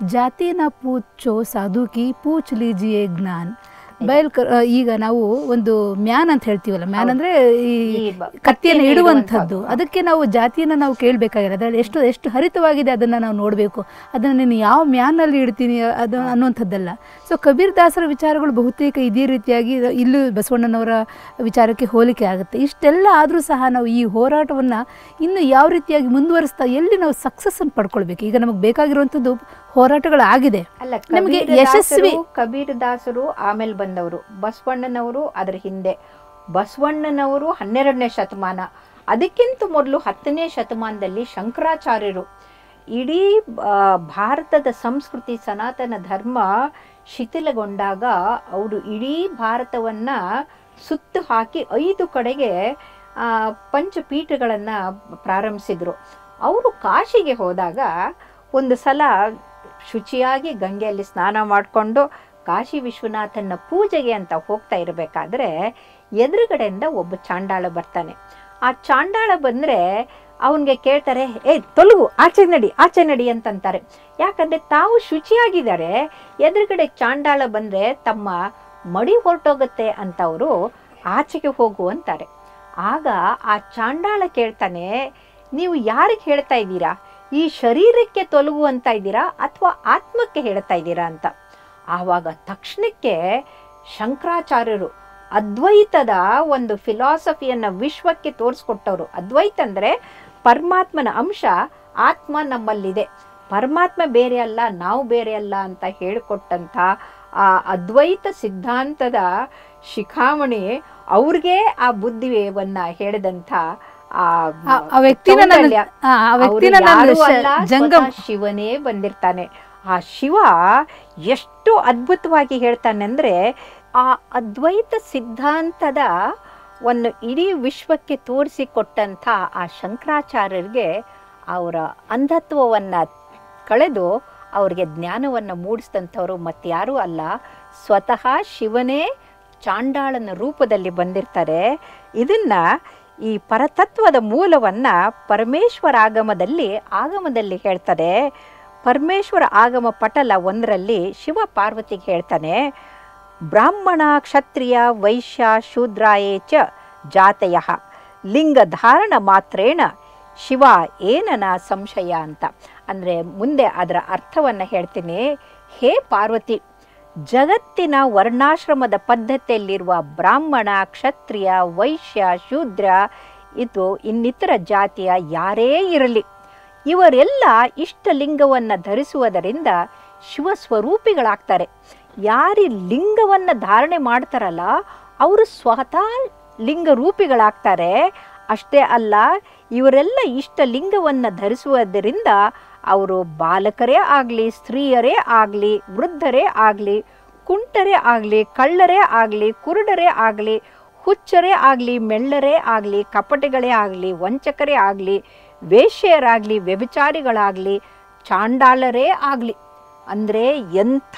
ಜಾತಿನ ಪೂಚೋ ಸಾಧು ಕಿ ಪೂಚ್ ಲೀಜಿಯೇ ಜ್ಞಾನ್ ಬಯಲ್ ಕ- ಆ, ಈಗ ನಾವು ಒಂದು ಮ್ಯಾನ್ ಅಂತ ಹೇಳ್ತೀವಲ್ಲ ಮ್ಯಾನ್ ಅಂದ್ರೆ ಈ ಈ ಬ- ಕತ್ತಿಯನ್ನು ಕತ್ತಿಯನ್ನು ಇಡುವಂಥದ್ದು ಇಡುವಂಥದ್ದು. ಅದಕ್ಕೆ ನಾವು ಜಾತಿಯನ್ನು ನಾವು ಕೇಳಬೇಕಾಗಿಲ್ಲ ಅದರಲ್ಲಿ ಎಷ್ಟು ಎಷ್ಟು ಹರಿತವಾಗಿದೆ ಅದನ್ನು ನಾವು ನೋಡಬೇಕು ಅದನ್ನು ನೀನು ಯಾವ ಮ್ಯಾನಲ್ಲಿ ಇಡ್ತೀನಿ ಅದು ಅನ್ನುವಂಥದ್ದಲ್ಲ ಸೊ ಕಬೀರ್ ದಾಸರ ವಿಚಾರಗಳು ಬಹುತೇಕ ಇದೇ ರೀತಿಯಾಗಿ ಇಲ್ಲೂ ಬಸವಣ್ಣನವರ ವಿಚಾರಕ್ಕೆ ಹೋಲಿಕೆ ಆಗುತ್ತೆ ಇಷ್ಟೆಲ್ಲ ಆದರೂ ಸಹ ನಾವು ಈ ಹೋರಾಟವನ್ನು ಇನ್ನು ಯಾವ ರೀತಿಯಾಗಿ ಮುಂದುವರಿಸ್ತಾ ಎಲ್ಲಿ ನಾವು ಸಕ್ಸಸ್ಸನ್ನು ಪಡ್ಕೊಳ್ಬೇಕು ಈಗ ನಮಗೆ ಬೇಕಾಗಿರುವಂಥದ್ದು ಹೋರಾಟಗಳಾಗಿದೆ ಅಲ್ಲ ನಮಗೆ ಕಬೀರ ಯಶಸ್ವಿ ದಾಸರು, ಕಬೀರ ದಾಸರು ಆಮೇಲೆ ಬಂದವರು ಬಸವಣ್ಣನವರು ಅದರ ಹಿಂದೆ ಬಸವಣ್ಣನವರು ಹನ್ನೆರಡನೇ ಶತಮಾನ ಅದಕ್ಕಿಂತ ಮೊದಲು ಹತ್ತನೇ ಶತಮಾನದಲ್ಲಿ ಶಂಕರಾಚಾರ್ಯರು ಇಡೀ ಆ, ಭಾರತದ ಸಂಸ್ಕೃತಿ ಸನಾತನ ಧರ್ಮ ಶಿಥಿಲಗೊಂಡಾಗ ಅವರು ಇಡೀ ಭಾರತವನ್ನ ಸುತ್ತು ಹಾಕಿ ಐದು ಕಡೆಗೆ ಆ, ಪಂಚಪೀಠಗಳನ್ನು ಪ್ರಾರಂಭಿಸಿದ್ರು ಅವರು ಕಾಶಿಗೆ ಹೋದಾಗ ಒಂದು ಸಲ ಶುಚಿಯಾಗಿ ಗಂಗೆಯಲ್ಲಿ ಸ್ನಾನ ಮಾಡಿಕೊಂಡು ಕಾಶಿ ವಿಶ್ವನಾಥನ ಪೂಜೆಗೆ ಅಂತ ಹೋಗ್ತಾ ಇರಬೇಕಾದ್ರೆ ಎದುರುಗಡೆಯಿಂದ ಒಬ್ಬ ಚಾಂಡಾಳ ಬರ್ತಾನೆ ಆ ಚಾಂಡಾಳ ಬಂದರೆ ಅವನಿಗೆ ಕೇಳ್ತಾರೆ ಏ ತೊಲಗು ಆಚೆ ನಡಿ ಆಚೆ ನಡಿ ಅಂತಂತಾರೆ ಯಾಕಂದರೆ ತಾವು ಶುಚಿಯಾಗಿದ್ದಾರೆ ಎದುರುಗಡೆ ಚಾಂಡಾಳ ಬಂದರೆ ತಮ್ಮ ಮಡಿ ಹೊರಟೋಗುತ್ತೆ ಅಂತ ಅವರು ಆಚೆಗೆ ಹೋಗು ಅಂತಾರೆ ಆಗ ಆ ಚಾಂಡಾಳ ಕೇಳ್ತಾನೆ ನೀವು ಯಾರಿಗೆ ಹೇಳ್ತಾ ಇದ್ದೀರಾ ಈ ಶರೀರಕ್ಕೆ ತೊಲಗು ಅಂತ ಇದ್ದೀರಾ ಅಥವಾ ಆತ್ಮಕ್ಕೆ ಹೇಳ್ತಾ ಇದ್ದೀರಾ ಅಂತ ಆವಾಗ ತಕ್ಷಣಕ್ಕೆ ಶಂಕರಾಚಾರ್ಯರು ಅದ್ವೈತದ ಒಂದು ಫಿಲಾಸಫಿಯನ್ನ ವಿಶ್ವಕ್ಕೆ ತೋರಿಸ್ಕೊಟ್ಟವರು ಅದ್ವೈತ ಅಂದ್ರೆ ಪರಮಾತ್ಮನ ಅಂಶ ಆತ್ಮ ನಮ್ಮಲ್ಲಿದೆ ಪರಮಾತ್ಮ ಬೇರೆ ಅಲ್ಲ ನಾವು ಬೇರೆ ಅಲ್ಲ ಅಂತ ಹೇಳಿಕೊಟ್ಟಂಥ ಆ ಅದ್ವೈತ ಸಿದ್ಧಾಂತದ ಶಿಖಾಮಣಿ ಅವ್ರಿಗೆ ಆ ಬುದ್ಧಿವನ್ನ ಹೇಳಿದಂಥ ಆ ಆ- ಆ ವ್ಯಕ್ತಿನ ನನ್ನ- ಕೌಂಡಲ್ಯ. ಆ ಆ ವ್ಯಕ್ತಿನ ಅವ್ರು ನಾನು ಯಾರೂ ಶ- ಅಲ್ಲ, ಜಂಗಮ್ ಸ್ವತಃ ಶಿವನೇ ಬಂದಿರ್ತಾನೆ ಆ ಶಿವ ಎಷ್ಟು ಅದ್ಭುತವಾಗಿ ಹೇಳ್ತಾನೆ ಅಂದ್ರೆ ಆ ಅದ್ವೈತ ಸಿದ್ಧಾಂತದ ಒಂದು ಇಡೀ ವಿಶ್ವಕ್ಕೆ ತೋರಿಸಿಕೊಟ್ಟಂಥ ಆ ಶಂಕರಾಚಾರ್ಯರಿಗೆ ಅವರ ಅಂಧತ್ವವನ್ನ ಕಳೆದು ಅವರಿಗೆ ಜ್ಞಾನವನ್ನು ಮೂಡಿಸಿದಂಥವ್ರು ಮತ್ತಾರೂ ಅಲ್ಲ ಸ್ವತಃ ಶಿವನೇ ಚಾಂಡಾಳನ ರೂಪದಲ್ಲಿ ಬಂದಿರ್ತಾರೆ ಇದನ್ನ ಈ ಪರತತ್ವದ ಮೂಲವನ್ನ ಪರಮೇಶ್ವರ ಆಗಮದಲ್ಲಿ ಆಗಮದಲ್ಲಿ ಹೇಳ್ತಾರೆ ಪರಮೇಶ್ವರ ಆಗಮ ಪಟಲ ಒಂದರಲ್ಲಿ ಶಿವ ಪಾರ್ವತಿಗೆ ಹೇಳ್ತಾನೆ ಬ್ರಾಹ್ಮಣ ಕ್ಷತ್ರಿಯ ವೈಶ್ಯ ಶೂದ್ರಾಯೇ ಚ ಜಾತಯ ಲಿಂಗ ಧಾರಣ ಮಾತ್ರೇಣ ಶಿವ ಏನನ ಸಂಶಯ ಅಂತ ಅಂದರೆ ಮುಂದೆ ಅದರ ಅರ್ಥವನ್ನು ಹೇಳ್ತೀನಿ ಹೇ ಪಾರ್ವತಿ ಜಗತ್ತಿನ ವರ್ಣಾಶ್ರಮದ ಪದ್ಧತಿಯಲ್ಲಿರುವ ಬ್ರಾಹ್ಮಣ ಕ್ಷತ್ರಿಯ ವೈಶ್ಯ ಶೂದ್ರ ಇದು ಇನ್ನಿತರ ಜಾತಿಯ ಯಾರೇ ಇರಲಿ ಇವರೆಲ್ಲ ಇಷ್ಟಲಿಂಗವನ್ನು ಧರಿಸುವುದರಿಂದ ಶಿವ ಸ್ವರೂಪಿಗಳಾಗ್ತಾರೆ ಯಾರಿ ಲಿಂಗವನ್ನು ಧಾರಣೆ ಮಾಡ್ತಾರಲ್ಲ ಅವರು ಸ್ವತಃ ಲಿಂಗ ರೂಪಿಗಳಾಗ್ತಾರೆ ಅಷ್ಟೇ ಅಲ್ಲ ಇವರೆಲ್ಲ ಇಷ್ಟ ಲಿಂಗವನ್ನು ಧರಿಸುವುದರಿಂದ ಅವರು ಬಾಲಕರೇ ಆಗಲಿ ಸ್ತ್ರೀಯರೇ ಆಗಲಿ ವೃದ್ಧರೇ ಆಗಲಿ ಕುಂಟರೇ ಆಗಲಿ ಕಳ್ಳರೇ ಆಗಲಿ ಕುರುಡರೇ ಆಗಲಿ ಹುಚ್ಚರೇ ಆಗಲಿ ಮೆಳ್ಳರೇ ಆಗಲಿ ಕಪಟಿಗಳೇ ಆಗಲಿ ವಂಚಕರೇ ಆಗಲಿ ವೇಶ್ಯರಾಗಲಿ ವ್ಯಭಿಚಾರಿಗಳಾಗಲಿ ಚಾಂಡಾಲರೇ ಆಗಲಿ ಅಂದರೆ ಎಂಥ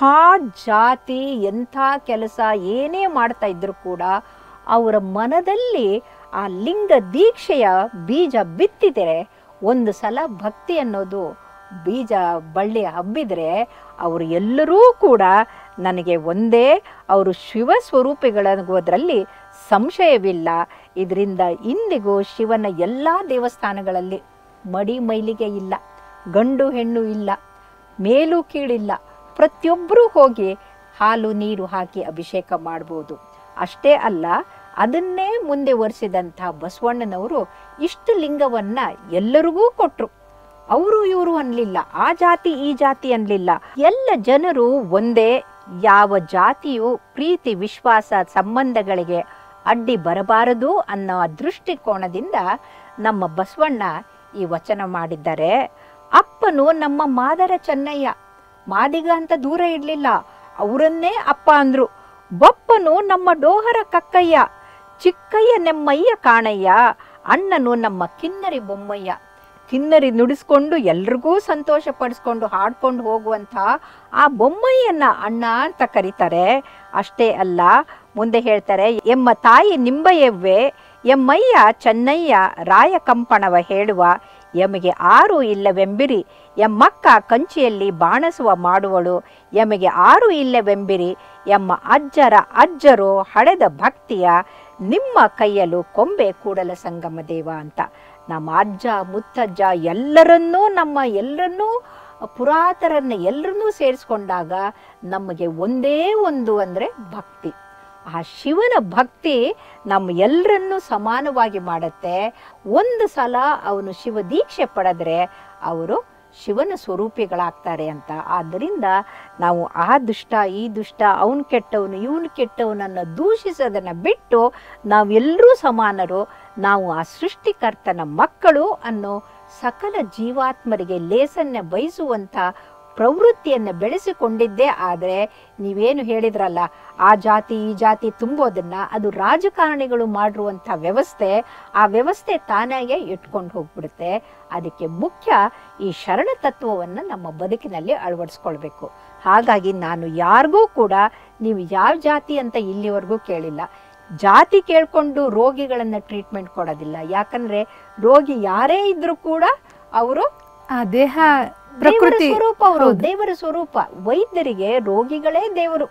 ಜಾತಿ ಎಂಥ ಕೆಲಸ ಏನೇ ಮಾಡ್ತಾ ಇದ್ರೂ ಕೂಡ ಅವರ ಮನದಲ್ಲಿ ಆ ಲಿಂಗ ದೀಕ್ಷೆಯ ಬೀಜ ಬಿತ್ತಿದರೆ ಒಂದು ಸಲ ಭಕ್ತಿ ಅನ್ನೋದು ಬೀಜ ಬಳ್ಳಿ ಹಬ್ಬಿದರೆ ಅವರು ಎಲ್ಲರೂ ಕೂಡ ನನಗೆ ಒಂದೇ ಅವರು ಶಿವ ಸ್ವರೂಪಿಗಳಾಗುವುದರಲ್ಲಿ ಸಂಶಯವಿಲ್ಲ ಇದರಿಂದ ಇಂದಿಗೂ ಶಿವನ ಎಲ್ಲ ದೇವಸ್ಥಾನಗಳಲ್ಲಿ ಮಡಿ ಮೈಲಿಗೆ ಇಲ್ಲ ಗಂಡು ಹೆಣ್ಣು ಇಲ್ಲ ಮೇಲು ಕೀಳಿಲ್ಲ ಪ್ರತಿಯೊಬ್ಬರೂ ಹೋಗಿ ಹಾಲು ನೀರು ಹಾಕಿ ಅಭಿಷೇಕ ಮಾಡ್ಬೋದು ಅಷ್ಟೇ ಅಲ್ಲ ಅದನ್ನೇ ಮುಂದೆ ಒರೆಸಿದಂಥ ಬಸವಣ್ಣನವರು ಇಷ್ಟು ಲಿಂಗವನ್ನ ಎಲ್ಲರಿಗೂ ಕೊಟ್ರು ಅವರು ಇವರು ಅನ್ಲಿಲ್ಲ ಆ ಜಾತಿ ಈ ಜಾತಿ ಅನ್ಲಿಲ್ಲ ಎಲ್ಲ ಜನರು ಒಂದೇ ಯಾವ ಜಾತಿಯು ಪ್ರೀತಿ ವಿಶ್ವಾಸ ಸಂಬಂಧಗಳಿಗೆ ಅಡ್ಡಿ ಬರಬಾರದು ಅನ್ನೋ ದೃಷ್ಟಿಕೋನದಿಂದ ನಮ್ಮ ಬಸವಣ್ಣ ಈ ವಚನ ಮಾಡಿದ್ದಾರೆ ಅಪ್ಪನು ನಮ್ಮ ಮಾದರ ಚೆನ್ನಯ್ಯ ಮಾದಿಗ ಅಂತ ದೂರ ಇರಲಿಲ್ಲ ಅವರನ್ನೇ ಅಪ್ಪ ಅಂದ್ರು ಬಪ್ಪನು ನಮ್ಮ ಡೋಹರ ಕಕ್ಕಯ್ಯ ಚಿಕ್ಕಯ್ಯ ನೆಮ್ಮಯ್ಯ ಕಾಣಯ್ಯ ಅಣ್ಣನು ನಮ್ಮ ಕಿನ್ನರಿ ಬೊಮ್ಮಯ್ಯ ಕಿನ್ನರಿ ನುಡಿಸ್ಕೊಂಡು ಎಲ್ರಿಗೂ ಸಂತೋಷ ಪಡಿಸ್ಕೊಂಡು ಹಾಡ್ಕೊಂಡು ಹೋಗುವಂಥ ಆ ಬೊಮ್ಮಯ್ಯನ ಅಣ್ಣ ಅಂತ ಕರೀತಾರೆ ಅಷ್ಟೇ ಅಲ್ಲ ಮುಂದೆ ಹೇಳ್ತಾರೆ ಎಮ್ಮ ತಾಯಿ ನಿಂಬಯವ್ವೆ ಎಮ್ಮಯ್ಯ ಚೆನ್ನಯ್ಯ ರಾಯ ಕಂಪಣವ ಹೇಳುವ ಎಮಗೆ ಆರು ಇಲ್ಲವೆಂಬಿರಿ ಎಮ್ಮಕ್ಕ ಕಂಚಿಯಲ್ಲಿ ಬಾಣಸುವ ಮಾಡುವಳು ಎಮಗೆ ಆರು ಇಲ್ಲವೆಂಬಿರಿ ಎಮ್ಮ ಅಜ್ಜರ ಅಜ್ಜರು ಹಳೆದ ಭಕ್ತಿಯ ನಿಮ್ಮ ಕೈಯಲು ಕೊಂಬೆ ಕೂಡಲ ಸಂಗಮ ದೇವ ಅಂತ ನಮ್ಮ ಅಜ್ಜ ಮುತ್ತಜ್ಜ ಎಲ್ಲರನ್ನೂ ನಮ್ಮ ಎಲ್ಲರನ್ನೂ ಪುರಾತರನ್ನ ಎಲ್ಲರನ್ನೂ ಸೇರಿಸ್ಕೊಂಡಾಗ ನಮಗೆ ಒಂದೇ ಒಂದು ಅಂದರೆ ಭಕ್ತಿ ಆ ಶಿವನ ಭಕ್ತಿ ನಮ್ಮ ಎಲ್ಲರನ್ನೂ ಸಮಾನವಾಗಿ ಮಾಡುತ್ತೆ ಒಂದು ಸಲ ಅವನು ಶಿವ ದೀಕ್ಷೆ ಪಡೆದ್ರೆ ಅವರು ಶಿವನ ಸ್ವರೂಪಿಗಳಾಗ್ತಾರೆ ಅಂತ ಆದ್ದರಿಂದ ನಾವು ಆ ದುಷ್ಟ ಈ ದುಷ್ಟ ಅವನು ಕೆಟ್ಟವನು ಇವನು ಕೆಟ್ಟವನನ್ನು ದೂಷಿಸೋದನ್ನು ಬಿಟ್ಟು ನಾವೆಲ್ಲರೂ ಸಮಾನರು ನಾವು ಆ ಸೃಷ್ಟಿಕರ್ತನ ಮಕ್ಕಳು ಅನ್ನೋ ಸಕಲ ಜೀವಾತ್ಮರಿಗೆ ಲೇಸನ್ನ ಬಯಸುವಂಥ ಪ್ರವೃತ್ತಿಯನ್ನು ಬೆಳೆಸಿಕೊಂಡಿದ್ದೇ ಆದರೆ ನೀವೇನು ಹೇಳಿದ್ರಲ್ಲ ಆ ಜಾತಿ ಈ ಜಾತಿ ತುಂಬೋದನ್ನ ಅದು ರಾಜಕಾರಣಿಗಳು ಮಾಡಿರುವಂಥ ವ್ಯವಸ್ಥೆ ಆ ವ್ಯವಸ್ಥೆ ತಾನಾಗೆ ಇಟ್ಕೊಂಡು ಹೋಗ್ಬಿಡುತ್ತೆ ಅದಕ್ಕೆ ಮುಖ್ಯ ಈ ಶರಣ ತತ್ವವನ್ನು ನಮ್ಮ ಬದುಕಿನಲ್ಲಿ ಅಳವಡಿಸ್ಕೊಳ್ಬೇಕು ಹಾಗಾಗಿ ನಾನು ಯಾರಿಗೂ ಕೂಡ ನೀವು ಯಾವ ಜಾತಿ ಅಂತ ಇಲ್ಲಿವರೆಗೂ ಕೇಳಿಲ್ಲ ಜಾತಿ ಕೇಳ್ಕೊಂಡು ರೋಗಿಗಳನ್ನು ಟ್ರೀಟ್ಮೆಂಟ್ ಕೊಡೋದಿಲ್ಲ ಯಾಕಂದ್ರೆ ರೋಗಿ ಯಾರೇ ಇದ್ರೂ ಕೂಡ ಅವರು ಆ ದೇಹ ದೇವರ ಪ್ರಕೃತಿ ಸ್ವರೂಪ ಅವರು ಹೌದು. ದೇವರ ಸ್ವರೂಪ ವೈದ್ಯರಿಗೆ ರೋಗಿಗಳೇ ದೇವರು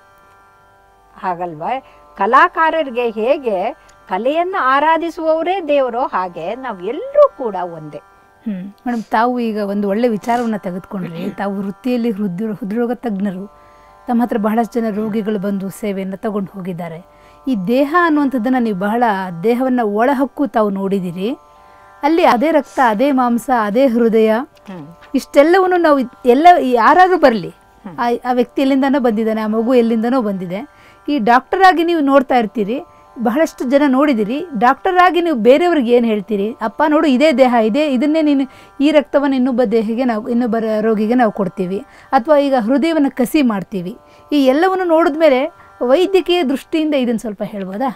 ಹಾಗಲ್ವಾ ಕಲಾಕಾರರಿಗೆ ಹೇಗೆ ಕಲೆಯನ್ನ ಆರಾಧಿಸುವವರೇ ದೇವರು ಹಾಗೆ ನಾವು ಎಲ್ಲರೂ ಕೂಡ ಒಂದೇ ಹ್ಮ್ ಮೇಡಮ್ ತಾವು ಈಗ ಒಂದು ಒಳ್ಳೆ ವಿಚಾರವನ್ನು ತೆಗೆದುಕೊಂಡ್ರಿ ತಾವು ವೃತ್ತಿಯಲ್ಲಿ ಹೃದ್ ಹೃದ್ರೋಗ ತಜ್ಞರು ತಮ್ಮ ಹತ್ರ ಬಹಳಷ್ಟು ಜನ ರೋಗಿಗಳು ಬಂದು ಸೇವೆಯನ್ನು ತಗೊಂಡು ಹೋಗಿದ್ದಾರೆ ಈ ದೇಹ ಅನ್ನುವಂಥದ್ದನ್ನು ನೀವು ಬಹಳ ದೇಹವನ್ನು ಒಳಹಕ್ಕು ತಾವು ನೋಡಿದ್ದೀರಿ ಅಲ್ಲಿ ಅದೇ ರಕ್ತ ಅದೇ ಮಾಂಸ ಅದೇ ಹೃದಯ ಹ್ಮ್. ಇಷ್ಟೆಲ್ಲವನ್ನು ನಾವು ಇದ್- ಎಲ್ಲ ಯಾರಾದರೂ ಬರಲಿ ಆ ಆ ವ್ಯಕ್ತಿ ಎಲ್ಲಿಂದನೋ ಬಂದಿದ್ದಾನೆ ಆ ಮಗು ಎಲ್ಲಿಂದನೋ ಬಂದಿದೆ ಈ ಡಾಕ್ಟರ್ ಆಗಿ ನೀವು ನೋಡ್ತಾ ಇರ್ತೀರಿ ಬಹಳಷ್ಟು ಜನ ನೋಡಿದಿರಿ ಡಾಕ್ಟರ್ ಆಗಿ ನೀವು ಬೇರೆಯವ್ರಿಗೆ ಏನು ಹೇಳ್ತೀರಿ ಅಪ್ಪ ನೋಡು ಇದೇ ದೇಹ ಇದೆ ಇದನ್ನೇ ನೀನು ಈ ರಕ್ತವನ್ನು ಇನ್ನೊಬ್ಬ ದೇಹಿಗೆ ನಾವು ಇನ್ನೊಬ್ಬ ರೋಗಿಗೆ ನಾವು ಕೊಡ್ತೀವಿ ಅಥವಾ ಈಗ ಹೃದಯವನ್ನು ಕಸಿ ಮಾಡ್ತೀವಿ ಈ ಎಲ್ಲವನ್ನು ನೋಡಿದ ಮೇಲೆ ವೈದ್ಯಕೀಯ ದೃಷ್ಟಿಯಿಂದ ಇದನ್ನು ಸ್ವಲ್ಪ ಹೇಳ್ಬೋದಾ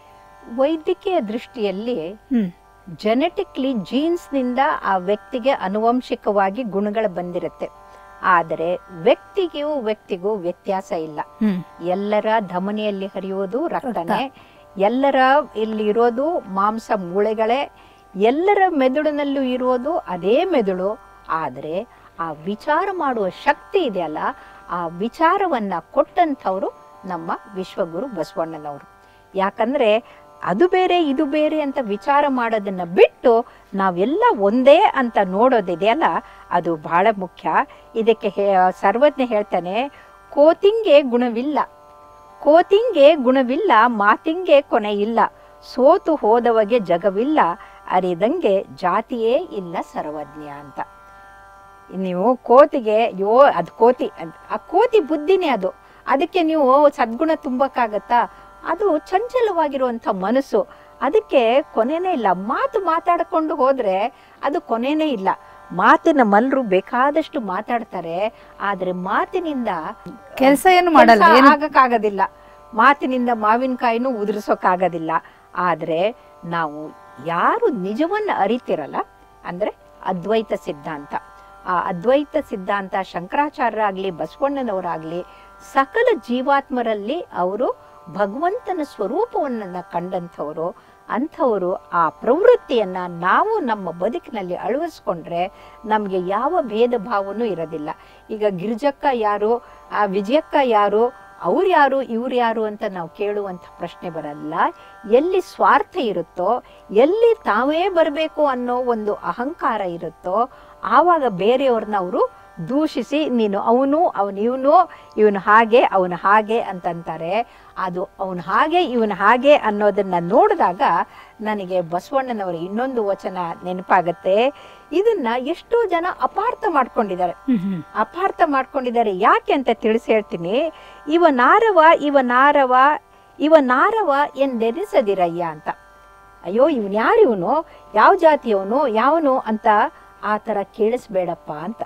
ವೈದ್ಯಕೀಯ ದೃಷ್ಟಿಯಲ್ಲಿ ಹ್ಞೂ ಜೆನೆಟಿಕ್ಲಿ ಜೀನ್ಸ್ನಿಂದ ಆ ವ್ಯಕ್ತಿಗೆ ಅನುವಂಶಿಕವಾಗಿ ಗುಣಗಳು ಬಂದಿರುತ್ತೆ ಆದರೆ ವ್ಯಕ್ತಿಗೂ ವ್ಯಕ್ತಿಗೂ ವ್ಯತ್ಯಾಸ ಇಲ್ಲ ಹ್ಞೂ ಎಲ್ಲರ ಧಮನಿಯಲ್ಲಿ ಹರಿಯೋದು ರಕ್ತನೇ ಎಲ್ಲರ ಇಲ್ಲಿ ಇರೋದು ಮಾಂಸ ಮೂಳೆಗಳೇ ಎಲ್ಲರ ಮೆದುಳಿನಲ್ಲೂ ಇರೋದು ಅದೇ ಮೆದುಳು ಆದರೆ ಆ ವಿಚಾರ ಮಾಡುವ ಶಕ್ತಿ ಇದೆಯಲ್ಲ ಆ ವಿಚಾರವನ್ನ ಕೊಟ್ಟಂಥವ್ರು ನಮ್ಮ ವಿಶ್ವಗುರು ಬಸವಣ್ಣನವರು ಯಾಕಂದ್ರೆ ಅದು ಬೇರೆ ಇದು ಬೇರೆ ಅಂತ ವಿಚಾರ ಮಾಡೋದನ್ನ ಬಿಟ್ಟು ನಾವೆಲ್ಲ ಒಂದೇ ಅಂತ ನೋಡೋದಿದೆಯಲ್ಲ ಅದು ಬಹಳ ಮುಖ್ಯ ಇದಕ್ಕೆ ಹೇ- ಸರ್ವಜ್ಞ ಹೇಳ್ತಾನೆ ಕೋತಿಂಗೆ ಗುಣವಿಲ್ಲ ಕೋತಿಂಗೆ ಗುಣವಿಲ್ಲ ಮಾತಿಂಗೆ ಕೊನೆ ಇಲ್ಲ ಸೋತು ಹೋದವಗೆ ಜಗವಿಲ್ಲ ಅರಿದಂಗೆ ಜಾತಿಯೇ ಇಲ್ಲ ಸರ್ವಜ್ಞ ಅಂತ ನೀವು ಕೋತಿಗೆ ಯೋ ಅದು ಕೋತಿ ಅದ್- ಆ ಕೋತಿ ಬುದ್ಧಿನೇ ಅದು ಅದಕ್ಕೆ ನೀವು ಸದ್ಗುಣ ತುಂಬಕ್ಕಾಗತ್ತಾ ಅದು ಚಂಚಲವಾಗಿರುವಂಥ ಮನಸ್ಸು ಅದಕ್ಕೆ ಕೊನೆನೇ ಇಲ್ಲ ಮಾತು ಮಾತಾಡ್ಕೊಂಡು ಹೋದ್ರೆ ಅದು ಕೊನೆನೇ ಇಲ್ಲ ಮಾತಿನ ಮಲ್ಲರು ಬೇಕಾದಷ್ಟು ಮಾತಾಡ್ತಾರೆ ಆದ್ರೆ ಮಾತಿನಿಂದ ಕೆಲಸ ಏನು ಮಾಡಲ್ಲ ಕೆಲ್ಸ ಏನು ಆಗಕ್ಕಾಗೋದಿಲ್ಲ ಮಾತಿನಿಂದ ಮಾವಿನಕಾಯಿನೂ ಉದುರಿಸೋಕ್ಕಾಗೋದಿಲ್ಲ ಆದ್ರೆ ನಾವು ಯಾರು ನಿಜವನ್ನ ಅರಿತಿರಲ್ಲ ಅಂದ್ರೆ ಅದ್ವೈತ ಸಿದ್ಧಾಂತ ಆ ಅದ್ವೈತ ಸಿದ್ಧಾಂತ ಶಂಕರಾಚಾರ್ಯರಾಗ್ಲಿ ಬಸವಣ್ಣನವರಾಗ್ಲಿ ಸಕಲ ಜೀವಾತ್ಮರಲ್ಲಿ ಅವರು ಭಗವಂತನ ಸ್ವರೂಪವನ್ನ ಕಂಡಂಥವರು ಅಂಥವರು ಆ ಪ್ರವೃತ್ತಿಯನ್ನ ನಾವು ನಮ್ಮ ಬದುಕಿನಲ್ಲಿ ಅಳವಡಿಸ್ಕೊಂಡ್ರೆ ನಮಗೆ ಯಾವ ಭೇದ ಭಾವನೂ ಇರೋದಿಲ್ಲ ಈಗ ಗಿರಿಜಕ್ಕ ಯಾರು ಆ ವಿಜಯಕ್ಕ ಯಾರು ಅವ್ರು ಯಾರು ಇವ್ರು ಯಾರು ಅಂತ ನಾವು ಕೇಳುವಂಥ ಪ್ರಶ್ನೆ ಬರಲ್ಲ ಎಲ್ಲಿ ಸ್ವಾರ್ಥ ಇರುತ್ತೋ ಎಲ್ಲಿ ತಾವೇ ಬರಬೇಕು ಅನ್ನೋ ಒಂದು ಅಹಂಕಾರ ಇರುತ್ತೋ ಆವಾಗ ಬೇರೆಯವ್ರನ್ನ ಅವರು ದೂಷಿಸಿ ನೀನು ಅವನು ಅವನು ಇವನು ಇವನು ಹಾಗೆ ಅವನು ಹಾಗೆ ಅಂತಂತಾರೆ ಅದು ಅವನು ಹಾಗೆ ಇವನು ಹಾಗೆ ಅನ್ನೋದನ್ನ ನೋಡಿದಾಗ ನನಗೆ ಬಸವಣ್ಣನವರ ಇನ್ನೊಂದು ವಚನ ನೆನಪಾಗತ್ತೆ ಇದನ್ನ ಎಷ್ಟೋ ಜನ ಅಪಾರ್ಥ ಮಾಡ್ಕೊಂಡಿದ್ದಾರೆ ಹ್ಮ್ ಹ್ಮ್ ಅಪಾರ್ಥ ಮಾಡ್ಕೊಂಡಿದ್ದಾರೆ ಯಾಕೆ ಅಂತ ತಿಳಿಸಿ ಹೇಳ್ತೀನಿ ಇವ ನಾರವ ಇವ ನಾರವ ಇವ ನಾರವ ಎಂದೆನಿಸದಿರಯ್ಯ ಅಂತ ಅಯ್ಯೋ ಇವನ್ ಯಾರು ಇವನು ಯಾವ ಜಾತಿಯವನು ಯಾವನು ಅಂತ ಆ ಥರ ಕೇಳಿಸ್ಬೇಡಪ್ಪ ಅಂತ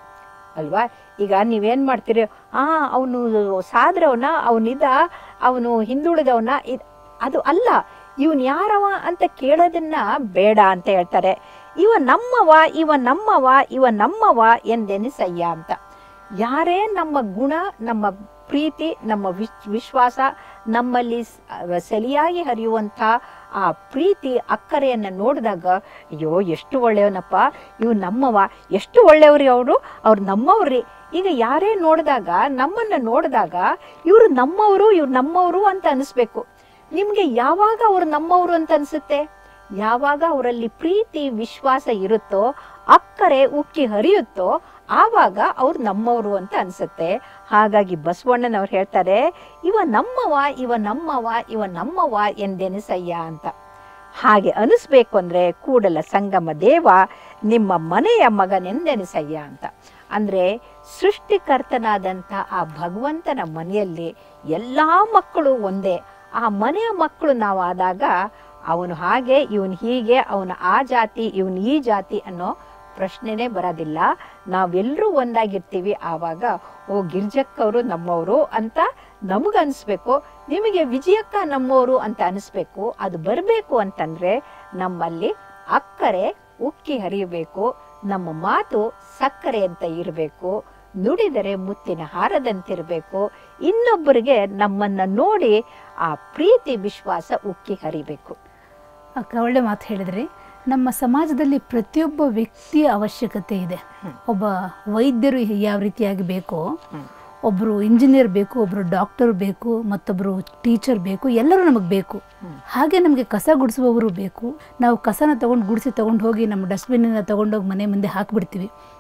ಅಲ್ವಾ ಈಗ ನೀವೇನ್ ಮಾಡ್ತೀರಿ ಆ ಅವನು ಸಾದ್ರವನ ಅವನಿದ ಅವನು ಹಿಂದುಳಿದವನ ಇದ್ ಅದು ಅಲ್ಲ ಇವನ್ ಯಾರವ ಅಂತ ಕೇಳೋದನ್ನ ಬೇಡ ಅಂತ ಹೇಳ್ತಾರೆ ಇವ ನಮ್ಮವ ಇವ ನಮ್ಮವ ಇವ ನಮ್ಮವ ಎಂದೆನಿಸಯ್ಯ ಅಂತ ಯಾರೇ ನಮ್ಮ ಗುಣ ನಮ್ಮ ಪ್ರೀತಿ ನಮ್ಮ ವಿಶ್ ವಿಶ್ವಾಸ ನಮ್ಮಲ್ಲಿ ಸ- ಸಲಿಯಾಗಿ ಹರಿಯುವಂಥ ಆ ಪ್ರೀತಿ ಅಕ್ಕರೆಯನ್ನು ನೋಡಿದಾಗ ಅಯ್ಯೋ ಎಷ್ಟು ಒಳ್ಳೆಯವನಪ್ಪ ಇವ್ ನಮ್ಮವ ಎಷ್ಟು ಒಳ್ಳೆಯವ್ರಿ ಅವರು ಅವ್ರು ನಮ್ಮವ್ರಿ ಈಗ ಯಾರೇ ನೋಡಿದಾಗ ನಮ್ಮನ್ನ ನೋಡಿದಾಗ ಇವರು ನಮ್ಮವರು ಇವ್ರು ನಮ್ಮವರು ಅಂತ ಅನಿಸ್ಬೇಕು ನಿಮ್ಗೆ ಯಾವಾಗ ಅವ್ರು ನಮ್ಮವರು ಅಂತ ಅನ್ಸುತ್ತೆ ಯಾವಾಗ ಅವರಲ್ಲಿ ಪ್ರೀತಿ ವಿಶ್ವಾಸ ಇರುತ್ತೋ ಅಕ್ಕರೆ ಉಕ್ಕಿ ಹರಿಯುತ್ತೋ ಆವಾಗ ಅವ್ರು ನಮ್ಮವರು ಅಂತ ಅನ್ಸುತ್ತೆ ಹಾಗಾಗಿ ಬಸವಣ್ಣನವ್ರು ಹೇಳ್ತಾರೆ ಇವ ನಮ್ಮವ ಇವ ನಮ್ಮವ ಇವ ನಮ್ಮವ ಎಂದೆನಿಸಯ್ಯ ಅಂತ ಹಾಗೆ ಅನಿಸ್ಬೇಕು ಅಂದ್ರೆ ಕೂಡಲ ಸಂಗಮ ದೇವ ನಿಮ್ಮ ಮನೆಯ ಮಗನೆಂದೆನಿಸಯ್ಯ ಅಂತ ಅಂದ್ರೆ ಸೃಷ್ಟಿಕರ್ತನಾದಂಥ ಆ ಭಗವಂತನ ಮನೆಯಲ್ಲಿ ಎಲ್ಲಾ ಮಕ್ಕಳು ಒಂದೇ ಆ ಮನೆಯ ಮಕ್ಕಳು ನಾವಾದಾಗ ಅವನು ಹಾಗೆ ಇವನು ಹೀಗೆ ಅವನು ಆ ಜಾತಿ ಇವನು ಈ ಜಾತಿ ಅನ್ನೋ ಪ್ರಶ್ನೆನೇ ಬರೋದಿಲ್ಲ ನಾವೆಲ್ಲರೂ ಒಂದಾಗಿರ್ತೀವಿ ಆವಾಗ ಓ ಗಿರ್ಜಕ್ಕವರು ನಮ್ಮವರು ಅಂತ ನಮಗನ್ಸ್ಬೇಕು ನಿಮಗೆ ವಿಜಯಕ್ಕ ನಮ್ಮವರು ಅಂತ ಅನಿಸ್ಬೇಕು ಅದು ಬರಬೇಕು ಅಂತಂದ್ರೆ ನಮ್ಮಲ್ಲಿ ಅಕ್ಕರೆ ಉಕ್ಕಿ ಹರಿಯಬೇಕು ನಮ್ಮ ಮಾತು ಸಕ್ಕರೆ ಅಂತ ಇರಬೇಕು ನುಡಿದರೆ ಮುತ್ತಿನ ಹಾರದಂತಿರಬೇಕು ಇನ್ನೊಬ್ಬರಿಗೆ ನಮ್ಮನ್ನ ನೋಡಿ ಆ ಪ್ರೀತಿ ವಿಶ್ವಾಸ ಉಕ್ಕಿ ಹರಿಬೇಕು ಅಕ್ಕ ಒಳ್ಳೆ ಮಾತು ಹೇಳಿದ್ರಿ ನಮ್ಮ ಸಮಾಜದಲ್ಲಿ ಪ್ರತಿಯೊಬ್ಬ ವ್ಯಕ್ತಿಯ ಅವಶ್ಯಕತೆ ಇದೆ ಒಬ್ಬ ವೈದ್ಯರು ಯಾವ ರೀತಿಯಾಗಿ ಬೇಕೋ ಒಬ್ಬರು ಇಂಜಿನಿಯರ್ ಬೇಕು ಒಬ್ಬರು ಡಾಕ್ಟರ್ ಬೇಕು ಮತ್ತೊಬ್ಬರು ಟೀಚರ್ ಬೇಕು ಎಲ್ಲರೂ ನಮಗೆ ಬೇಕು ಹಾಗೆ ನಮಗೆ ಕಸ ಗುಡಿಸುವವರು ಬೇಕು ನಾವು ಕಸನ ತಗೊಂಡು ಗುಡಿಸಿ ತಗೊಂಡು ಹೋಗಿ ನಮ್ಮ ಡಸ್ಟ್ಬಿನ್ನ ತಗೊಂಡೋಗಿ ಮನೆ ಮುಂದೆ ಹಾಕಿಬಿಡ್ತೀವಿ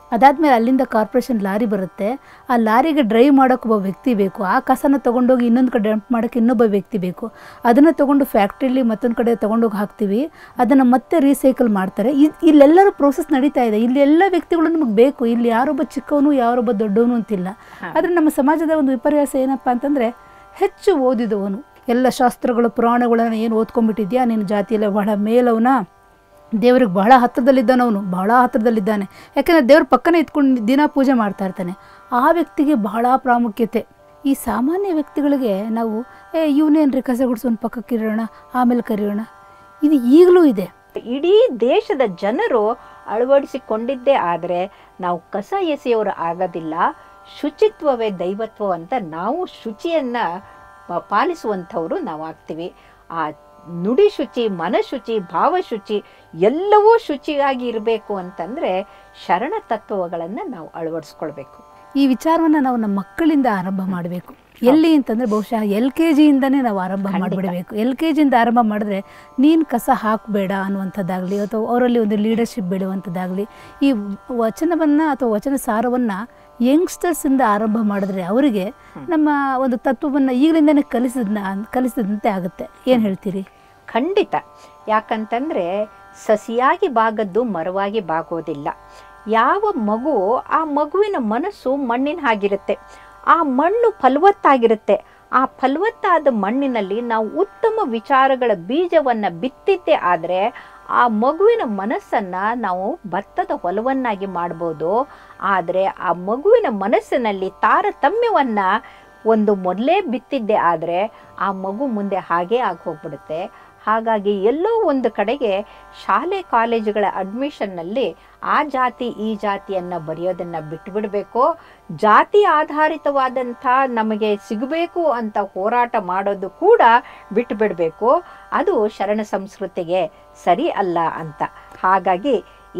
ಅದಾದಮೇಲೆ ಅಲ್ಲಿಂದ ಕಾರ್ಪೊರೇಷನ್ ಲಾರಿ ಬರುತ್ತೆ ಆ ಲಾರಿಗೆ ಡ್ರೈವ್ ಮಾಡೋಕೆ ಒಬ್ಬ ವ್ಯಕ್ತಿ ಬೇಕು ಆ ಕಸನ ತೊಗೊಂಡೋಗಿ ಇನ್ನೊಂದು ಕಡೆ ಡಂಪ್ ಮಾಡೋಕ್ಕೆ ಇನ್ನೊಬ್ಬ ವ್ಯಕ್ತಿ ಬೇಕು ಅದನ್ನು ತೊಗೊಂಡು ಫ್ಯಾಕ್ಟ್ರಿಲಿ ಮತ್ತೊಂದು ಕಡೆ ತೊಗೊಂಡೋಗಿ ಹಾಕ್ತೀವಿ ಅದನ್ನು ಮತ್ತೆ ರೀಸೈಕಲ್ ಮಾಡ್ತಾರೆ ಇ- ಇಲ್ಲೆಲ್ಲರೂ ಪ್ರೋಸೆಸ್ ನಡೀತಾ ಇದೆ ಇಲ್ಲಿ ಎಲ್ಲ ವ್ಯಕ್ತಿಗಳು ನಮಗೆ ಬೇಕು ಇಲ್ಲಿ ಯಾರೊಬ್ಬ ಚಿಕ್ಕವನು ಯಾರೊಬ್ಬ ದೊಡ್ಡವನು ಅಂತಿಲ್ಲ ಆದರೆ ನಮ್ಮ ಸಮಾಜದ ಒಂದು ವಿಪರ್ಯಾಸ ಏನಪ್ಪ ಅಂತಂದರೆ ಹೆಚ್ಚು ಓದಿದವನು ಎಲ್ಲ ಶಾಸ್ತ್ರಗಳು ಪುರಾಣಗಳನ್ನು ಏನು ಓದ್ಕೊಂಡ್ಬಿಟ್ಟಿದ್ಯಾ ನಿನ್ನ ಜಾತಿಯಲ್ಲ ಬಹಳ ಮೇಲವನ ದೇವ್ರಿಗೆ ಬಹಳ ಹತ್ತಿರದಲ್ಲಿದ್ದಾನವನು ಬಹಳ ಹತ್ತಿರದಲ್ಲಿದ್ದಾನೆ ಯಾಕೆಂದರೆ ದೇವ್ರ ಪಕ್ಕನೇ ಇದ್ಕೊಂಡು ದಿನ ಪೂಜೆ ಮಾಡ್ತಾ ಇರ್ತಾನೆ ಆ ವ್ಯಕ್ತಿಗೆ ಬಹಳ ಪ್ರಾಮುಖ್ಯತೆ ಈ ಸಾಮಾನ್ಯ ವ್ಯಕ್ತಿಗಳಿಗೆ ನಾವು ಏ ಇವನೇನ್ರಿ ಕಸ ಗುಡಿಸೋನ್ ಪಕ್ಕಕ್ಕೆ ಇರೋಣ ಆಮೇಲೆ ಕರೆಯೋಣ ಇದು ಈಗಲೂ ಇದೆ ಇಡೀ ದೇಶದ ಜನರು ಅಳವಡಿಸಿಕೊಂಡಿದ್ದೇ ಆದರೆ ನಾವು ಕಸ ಎಸೆಯೋರು ಆಗೋದಿಲ್ಲ ಶುಚಿತ್ವವೇ ದೈವತ್ವ ಅಂತ ನಾವು ಶುಚಿಯನ್ನು ಪಾಲಿಸುವಂಥವ್ರು ನಾವು ಆಗ್ತೀವಿ ಆ ನುಡಿ ಶುಚಿ ಮನಶುಚಿ ಭಾವಶುಚಿ ಎಲ್ಲವೂ ಶುಚಿಯಾಗಿ ಇರಬೇಕು ಅಂತಂದರೆ ಶರಣ ತತ್ವಗಳನ್ನು ನಾವು ಅಳವಡಿಸ್ಕೊಳ್ಬೇಕು ಈ ವಿಚಾರವನ್ನು ನಾವು ನಮ್ಮ ಮಕ್ಕಳಿಂದ ಆರಂಭ ಮಾಡಬೇಕು ಎಲ್ಲಿ ಅಂತಂದರೆ ಬಹುಶಃ ಎಲ್ ಕೆ ಜಿಯಿಂದನೇ ನಾವು ಆರಂಭ ಖಂಡಿತ. ಮಾಡಿಬಿಡಬೇಕು ಎಲ್ ಕೆ ಜಿಯಿಂದ ಆರಂಭ ಮಾಡಿದ್ರೆ ನೀನು ಕಸ ಹಾಕಬೇಡ ಅನ್ನುವಂಥದ್ದಾಗಲಿ ಅಥವಾ ಅವರಲ್ಲಿ ಒಂದು ಲೀಡರ್ಶಿಪ್ ಬೆಳೆಯುವಂಥದ್ದಾಗಲಿ ಈ ವಚನವನ್ನು ಅಥವಾ ವಚನ ಸಾರವನ್ನು ಯಂಗ್ಸ್ಟರ್ಸಿಂದ ಆರಂಭ ಮಾಡಿದ್ರೆ ಅವರಿಗೆ ನಮ್ಮ ಒಂದು ತತ್ವವನ್ನು ಈಗಲಿಂದನೇ ಕಲಿಸಿದ್ನ ಕಲಿಸಿದಂತೆ ಆಗುತ್ತೆ ಏನು ಹೇಳ್ತೀರಿ ಖಂಡಿತ ಯಾಕಂತಂದರೆ ಸಸಿಯಾಗಿ ಬಾಗದ್ದು ಮರವಾಗಿ ಬಾಗೋದಿಲ್ಲ ಯಾವ ಮಗು ಆ ಮಗುವಿನ ಮನಸ್ಸು ಮಣ್ಣಿನ ಹಾಗಿರುತ್ತೆ ಆ ಮಣ್ಣು ಫಲವತ್ತಾಗಿರುತ್ತೆ ಆ ಫಲವತ್ತಾದ ಮಣ್ಣಿನಲ್ಲಿ ನಾವು ಉತ್ತಮ ವಿಚಾರಗಳ ಬೀಜವನ್ನು ಬಿತ್ತಿದ್ದೇ ಆದರೆ ಆ ಮಗುವಿನ ಮನಸ್ಸನ್ನು ನಾವು ಭತ್ತದ ಹೊಲವನ್ನಾಗಿ ಮಾಡ್ಬೋದು ಆದರೆ ಆ ಮಗುವಿನ ಮನಸ್ಸಿನಲ್ಲಿ ತಾರತಮ್ಯವನ್ನು ಒಂದು ಮೊದಲೇ ಬಿತ್ತಿದ್ದೆ ಆದರೆ ಆ ಮಗು ಮುಂದೆ ಹಾಗೇ ಆಗಿ ಹೋಗ್ಬಿಡುತ್ತೆ ಹಾಗಾಗಿ ಎಲ್ಲೋ ಒಂದು ಕಡೆಗೆ ಶಾಲೆ ಕಾಲೇಜುಗಳ ಅಡ್ಮಿಷನ್ನಲ್ಲಿ ಆ ಜಾತಿ ಈ ಜಾತಿಯನ್ನು ಬರೆಯೋದನ್ನು ಬಿಟ್ಟುಬಿಡಬೇಕು ಜಾತಿ ಆಧಾರಿತವಾದಂಥ ನಮಗೆ ಸಿಗಬೇಕು ಅಂತ ಹೋರಾಟ ಮಾಡೋದು ಕೂಡ ಬಿಟ್ಟುಬಿಡಬೇಕು ಅದು ಶರಣ ಸಂಸ್ಕೃತಿಗೆ ಸರಿ ಅಲ್ಲ ಅಂತ ಹಾಗಾಗಿ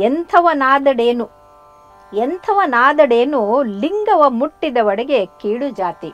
ಎಂಥವನಾದಡೇನು ಎಂಥವನಾದಡೇನು ಲಿಂಗವ ಮುಟ್ಟಿದವಡೆಗೆ ಕೀಳು ಜಾತಿ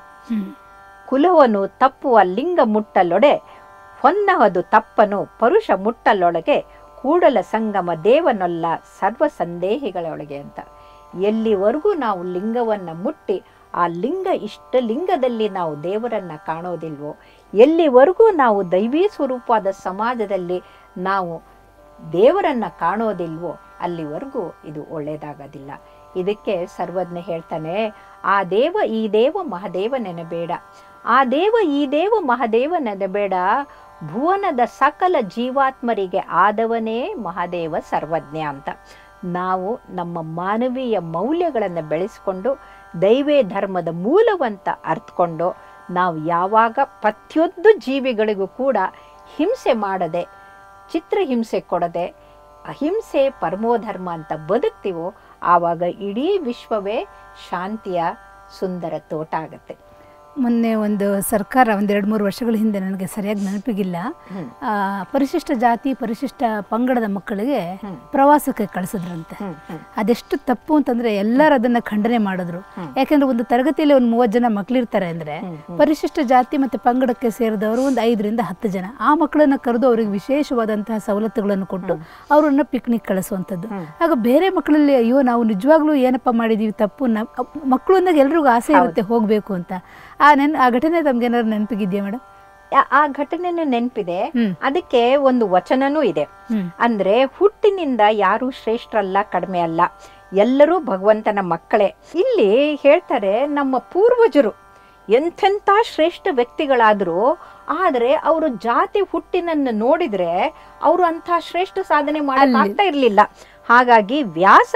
ಕುಲವನು ತಪ್ಪುವ ಲಿಂಗ ಮುಟ್ಟಲೊಡೆ ಹೊನ್ನಹದು ತಪ್ಪನು ಪರುಷ ಮುಟ್ಟಲೊಳಗೆ ಕೂಡಲ ಸಂಗಮ ದೇವನೊಲ್ಲ ಸರ್ವ ಸಂದೇಹಿಗಳೊಳಗೆ ಅಂತ ಎಲ್ಲಿವರೆಗೂ ನಾವು ಲಿಂಗವನ್ನು ಮುಟ್ಟಿ ಆ ಲಿಂಗ ಇಷ್ಟ ಲಿಂಗದಲ್ಲಿ ನಾವು ದೇವರನ್ನು ಕಾಣೋದಿಲ್ವೋ ಎಲ್ಲಿವರೆಗೂ ನಾವು ದೈವೀ ಸ್ವರೂಪವಾದ ಸಮಾಜದಲ್ಲಿ ನಾವು ದೇವರನ್ನು ಕಾಣೋದಿಲ್ವೋ ಅಲ್ಲಿವರೆಗೂ ಇದು ಒಳ್ಳೆಯದಾಗೋದಿಲ್ಲ ಇದಕ್ಕೆ ಸರ್ವಜ್ಞ ಹೇಳ್ತಾನೆ ಆ ದೇವ ಈ ದೇವ ಮಹಾದೇವ ನೆನಬೇಡ ಆ ದೇವ ಈ ದೇವ ಮಹಾದೇವ ನೆನಬೇಡ ಭುವನದ ಸಕಲ ಜೀವಾತ್ಮರಿಗೆ ಆದವನೇ ಮಹಾದೇವ ಸರ್ವಜ್ಞ ಅಂತ ನಾವು ನಮ್ಮ ಮಾನವೀಯ ಮೌಲ್ಯಗಳನ್ನು ಬೆಳೆಸ್ಕೊಂಡು ದೈವೇ ಧರ್ಮದ ಮೂಲವಂತ ಅರ್ಥಕೊಂಡು ನಾವು ಯಾವಾಗ ಪ್ರತಿಯೊಂದು ಜೀವಿಗಳಿಗೂ ಕೂಡ ಹಿಂಸೆ ಮಾಡದೆ ಚಿತ್ರಹಿಂಸೆ ಕೊಡದೆ ಅಹಿಂಸೆ ಪರಮೋಧರ್ಮ ಅಂತ ಬದುಕ್ತೀವೋ ಆವಾಗ ಇಡೀ ವಿಶ್ವವೇ ಶಾಂತಿಯ ಸುಂದರ ತೋಟ ಆಗುತ್ತೆ ಮೊನ್ನೆ ಒಂದು ಸರ್ಕಾರ ಒಂದು ಎರಡು ಮೂರು ವರ್ಷಗಳ ಹಿಂದೆ ನನಗೆ ಸರಿಯಾಗಿ ನೆನಪಿಗಿಲ್ಲ ಹ್ಮ್. ಆ, ಪರಿಶಿಷ್ಟ ಜಾತಿ ಪರಿಶಿಷ್ಟ ಪಂಗಡದ ಮಕ್ಕಳಿಗೆ ಹ್ಮ್. ಪ್ರವಾಸಕ್ಕೆ ಕಳಿಸಿದ್ರಂತೆ ಹ್ಮ್, ಹ್ಮ್, ಅದೆಷ್ಟು ತಪ್ಪು ಅಂತಂದ್ರೆ ಎಲ್ಲರೂ ಅದನ್ನ ಖಂಡನೆ ಮಾಡಿದ್ರು ಹ್ಮ್. ಯಾಕಂದ್ರೆ ಒಂದು ತರಗತಿಯಲ್ಲಿ ಒಂದು ಮೂವತ್ತು ಜನ ಮಕ್ಕಳಿರ್ತಾರೆ ಅಂದ್ರೆ ಹ್ಮ್, ಹ್ಮ್. ಪರಿಶಿಷ್ಟ ಜಾತಿ ಮತ್ತೆ ಪಂಗಡಕ್ಕೆ ಸೇರಿದವರು ಒಂದು ಐದರಿಂದ ಹತ್ತು ಜನ ಆ ಮಕ್ಕಳನ್ನ ಕರೆದು ಅವರಿಗೆ ವಿಶೇಷವಾದಂತಹ ಸವಲತ್ತುಗಳನ್ನು ಕೊಟ್ಟು ಅವರನ್ನ ಪಿಕ್ನಿಕ್ ಕಳಿಸುವಂಥದ್ದು ಹ್ಮ್. ಆಗ ಬೇರೆ ಮಕ್ಕಳಲ್ಲಿ ಅಯ್ಯೋ ನಾವು ನಿಜವಾಗ್ಲೂ ಏನಪ್ಪ ಮಾಡಿದೀವಿ ತಪ್ಪು ನ ಮಕ್ಕಳು ಅಂದಾಗ ಎಲ್ರಿಗೂ ಆಸೆ ಇರುತ್ತೆ ಹೋಗ್ಬೇಕು ಅಂತ ಆ ನೆನ್ ಆ ಘಟನೆ ತಮ್ಗೆ ಏನಾದ್ರು ನೆನಪಿಗಿದ್ಯಾ ಮೇಡಮ್ ಆ- ಆ ಘಟನೆನೂ ನೆನಪಿದೆ ಹ್ಮ್ ಅದಕ್ಕೆ ಒಂದು ವಚನನೂ ಇದೆ ಹ್ಮ್ ಅಂದ್ರೆ ಹುಟ್ಟಿನಿಂದ ಯಾರು ಶ್ರೇಷ್ಠರಲ್ಲ ಕಡಿಮೆ ಅಲ್ಲ ಎಲ್ಲರೂ ಭಗವಂತನ ಮಕ್ಕಳೇ ಇಲ್ಲಿ ಹೇಳ್ತಾರೆ ನಮ್ಮ ಪೂರ್ವಜರು ಎಂಥೆಂಥ ಶ್ರೇಷ್ಠ ವ್ಯಕ್ತಿಗಳಾದರೂ ಆದರೆ ಅವರು ಜಾತಿ ಹುಟ್ಟಿನನ್ನು ನೋಡಿದ್ರೆ ಅವರು ಅಂಥ ಶ್ರೇಷ್ಠ ಸಾಧನೆ ಮಾಡಕ್ಕಾಗ್ತಾ ಇರಲಿಲ್ಲ ಹಾಗಾಗಿ ವ್ಯಾಸ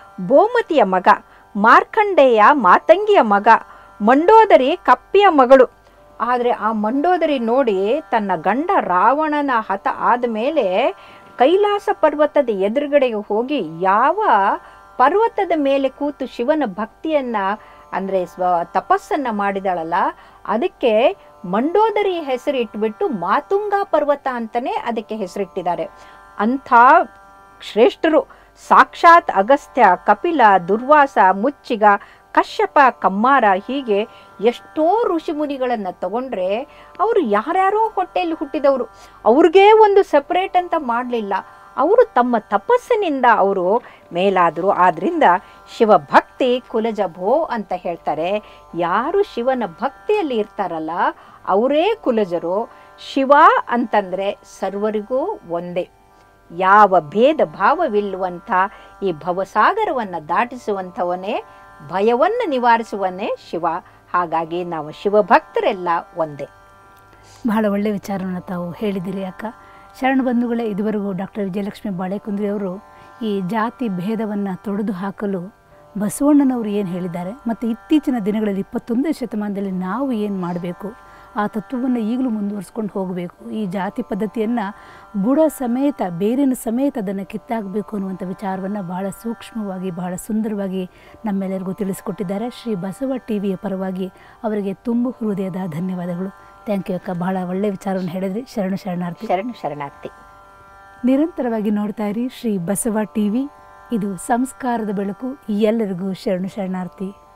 ಗೋಮತಿಯ ಮಗ ಮಾರ್ಕಂಡೇಯ ಮಾತಂಗಿಯ ಮಗ ಮಂಡೋದರಿ ಕಪ್ಪಿಯ ಮಗಳು ಆದರೆ ಆ ಮಂಡೋದರಿ ನೋಡಿ ತನ್ನ ಗಂಡ ರಾವಣನ ಹತ ಆದಮೇಲೆ ಕೈಲಾಸ ಪರ್ವತದ ಎದುರುಗಡೆಗೆ ಹೋಗಿ ಯಾವ ಪರ್ವತದ ಮೇಲೆ ಕೂತು ಶಿವನ ಭಕ್ತಿಯನ್ನ ಅಂದರೆ ಸ್ವ ತಪಸ್ಸನ್ನ ಮಾಡಿದಳಲ್ಲ ಅದಕ್ಕೆ ಮಂಡೋದರಿ ಹೆಸರು ಇಟ್ಬಿಟ್ಟು ಮಾತುಂಗ ಪರ್ವತ ಅಂತಲೇ ಅದಕ್ಕೆ ಹೆಸರಿಟ್ಟಿದ್ದಾರೆ ಅಂಥ ಶ್ರೇಷ್ಠರು ಸಾಕ್ಷಾತ್ ಅಗಸ್ತ್ಯ ಕಪಿಲ ದುರ್ವಾಸ ಮುಚ್ಚಿಗ ಕಶ್ಯಪ ಕಮ್ಮಾರ ಹೀಗೆ ಎಷ್ಟೋ ಋಷಿಮುನಿಗಳನ್ನು ತಗೊಂಡ್ರೆ ಅವರು ಯಾರ್ಯಾರೋ ಹೊಟ್ಟೆಯಲ್ಲಿ ಹುಟ್ಟಿದವರು ಅವ್ರಿಗೇ ಒಂದು ಸೆಪರೇಟ್ ಅಂತ ಮಾಡಲಿಲ್ಲ ಅವರು ತಮ್ಮ ತಪಸ್ಸಿನಿಂದ ಅವರು ಮೇಲಾದರು ಆದ್ದರಿಂದ ಶಿವಭಕ್ತಿ ಕುಲಜ ಭೋ ಅಂತ ಹೇಳ್ತಾರೆ ಯಾರು ಶಿವನ ಭಕ್ತಿಯಲ್ಲಿ ಇರ್ತಾರಲ್ಲ ಅವರೇ ಕುಲಜರು ಶಿವ ಅಂತಂದರೆ ಸರ್ವರಿಗೂ ಒಂದೇ ಯಾವ ಭೇದ ಭಾವವಿಲ್ಲುವಂಥ ಈ ಭವಸಾಗರವನ್ನು ದಾಟಿಸುವಂಥವನೇ ಭಯವನ್ನು ನಿವಾರಿಸುವನೇ ಶಿವ ಹಾಗಾಗಿ ನಾವು ಶಿವಭಕ್ತರೆಲ್ಲ ಒಂದೇ ಬಹಳ ಒಳ್ಳೆಯ ವಿಚಾರವನ್ನು ತಾವು ಹೇಳಿದಿರಿ ಅಕ್ಕ ಶರಣ ಬಂಧುಗಳೇ ಇದುವರೆಗೂ ಡಾಕ್ಟರ್ ವಿಜಯಲಕ್ಷ್ಮಿ ಬಾಳೆಕುಂದ್ರಿ ಅವರು ಈ ಜಾತಿ ಭೇದವನ್ನು ತೊಡೆದು ಹಾಕಲು ಬಸವಣ್ಣನವರು ಏನು ಹೇಳಿದ್ದಾರೆ ಮತ್ತು ಇತ್ತೀಚಿನ ದಿನಗಳಲ್ಲಿ ಇಪ್ಪತ್ತೊಂದನೇ ಶತಮಾನದಲ್ಲಿ ನಾವು ಏನು ಮಾಡಬೇಕು ಆ ತತ್ವವನ್ನು ಈಗಲೂ ಮುಂದುವರಿಸ್ಕೊಂಡು ಹೋಗಬೇಕು ಈ ಜಾತಿ ಪದ್ಧತಿಯನ್ನು ಬುಡ ಸಮೇತ ಬೇರಿನ ಸಮೇತ ಅದನ್ನು ಕಿತ್ತಾಗಬೇಕು ಅನ್ನುವಂಥ ವಿಚಾರವನ್ನು ಬಹಳ ಸೂಕ್ಷ್ಮವಾಗಿ ಬಹಳ ಸುಂದರವಾಗಿ ನಮ್ಮೆಲ್ಲರಿಗೂ ತಿಳಿಸಿಕೊಟ್ಟಿದ್ದಾರೆ ಶ್ರೀ ಬಸವ ಟಿ ವಿಯ ಪರವಾಗಿ ಅವರಿಗೆ ತುಂಬು ಹೃದಯದ ಧನ್ಯವಾದಗಳು ಥ್ಯಾಂಕ್ ಯು ಅಕ್ಕ ಬಹಳ ಒಳ್ಳೆಯ ವಿಚಾರವನ್ನು ಹೇಳಿದ್ರಿ ಶರಣು ಶರಣಾರ್ಥಿ ಶರಣು ಶರಣಾರ್ಥಿ ನಿರಂತರವಾಗಿ ನೋಡ್ತಾ ಇರಿ ಶ್ರೀ ಬಸವ ಟಿ ವಿ ಇದು ಸಂಸ್ಕಾರದ ಬೆಳಕು ಎಲ್ಲರಿಗೂ ಶರಣು ಶರಣಾರ್ಥಿ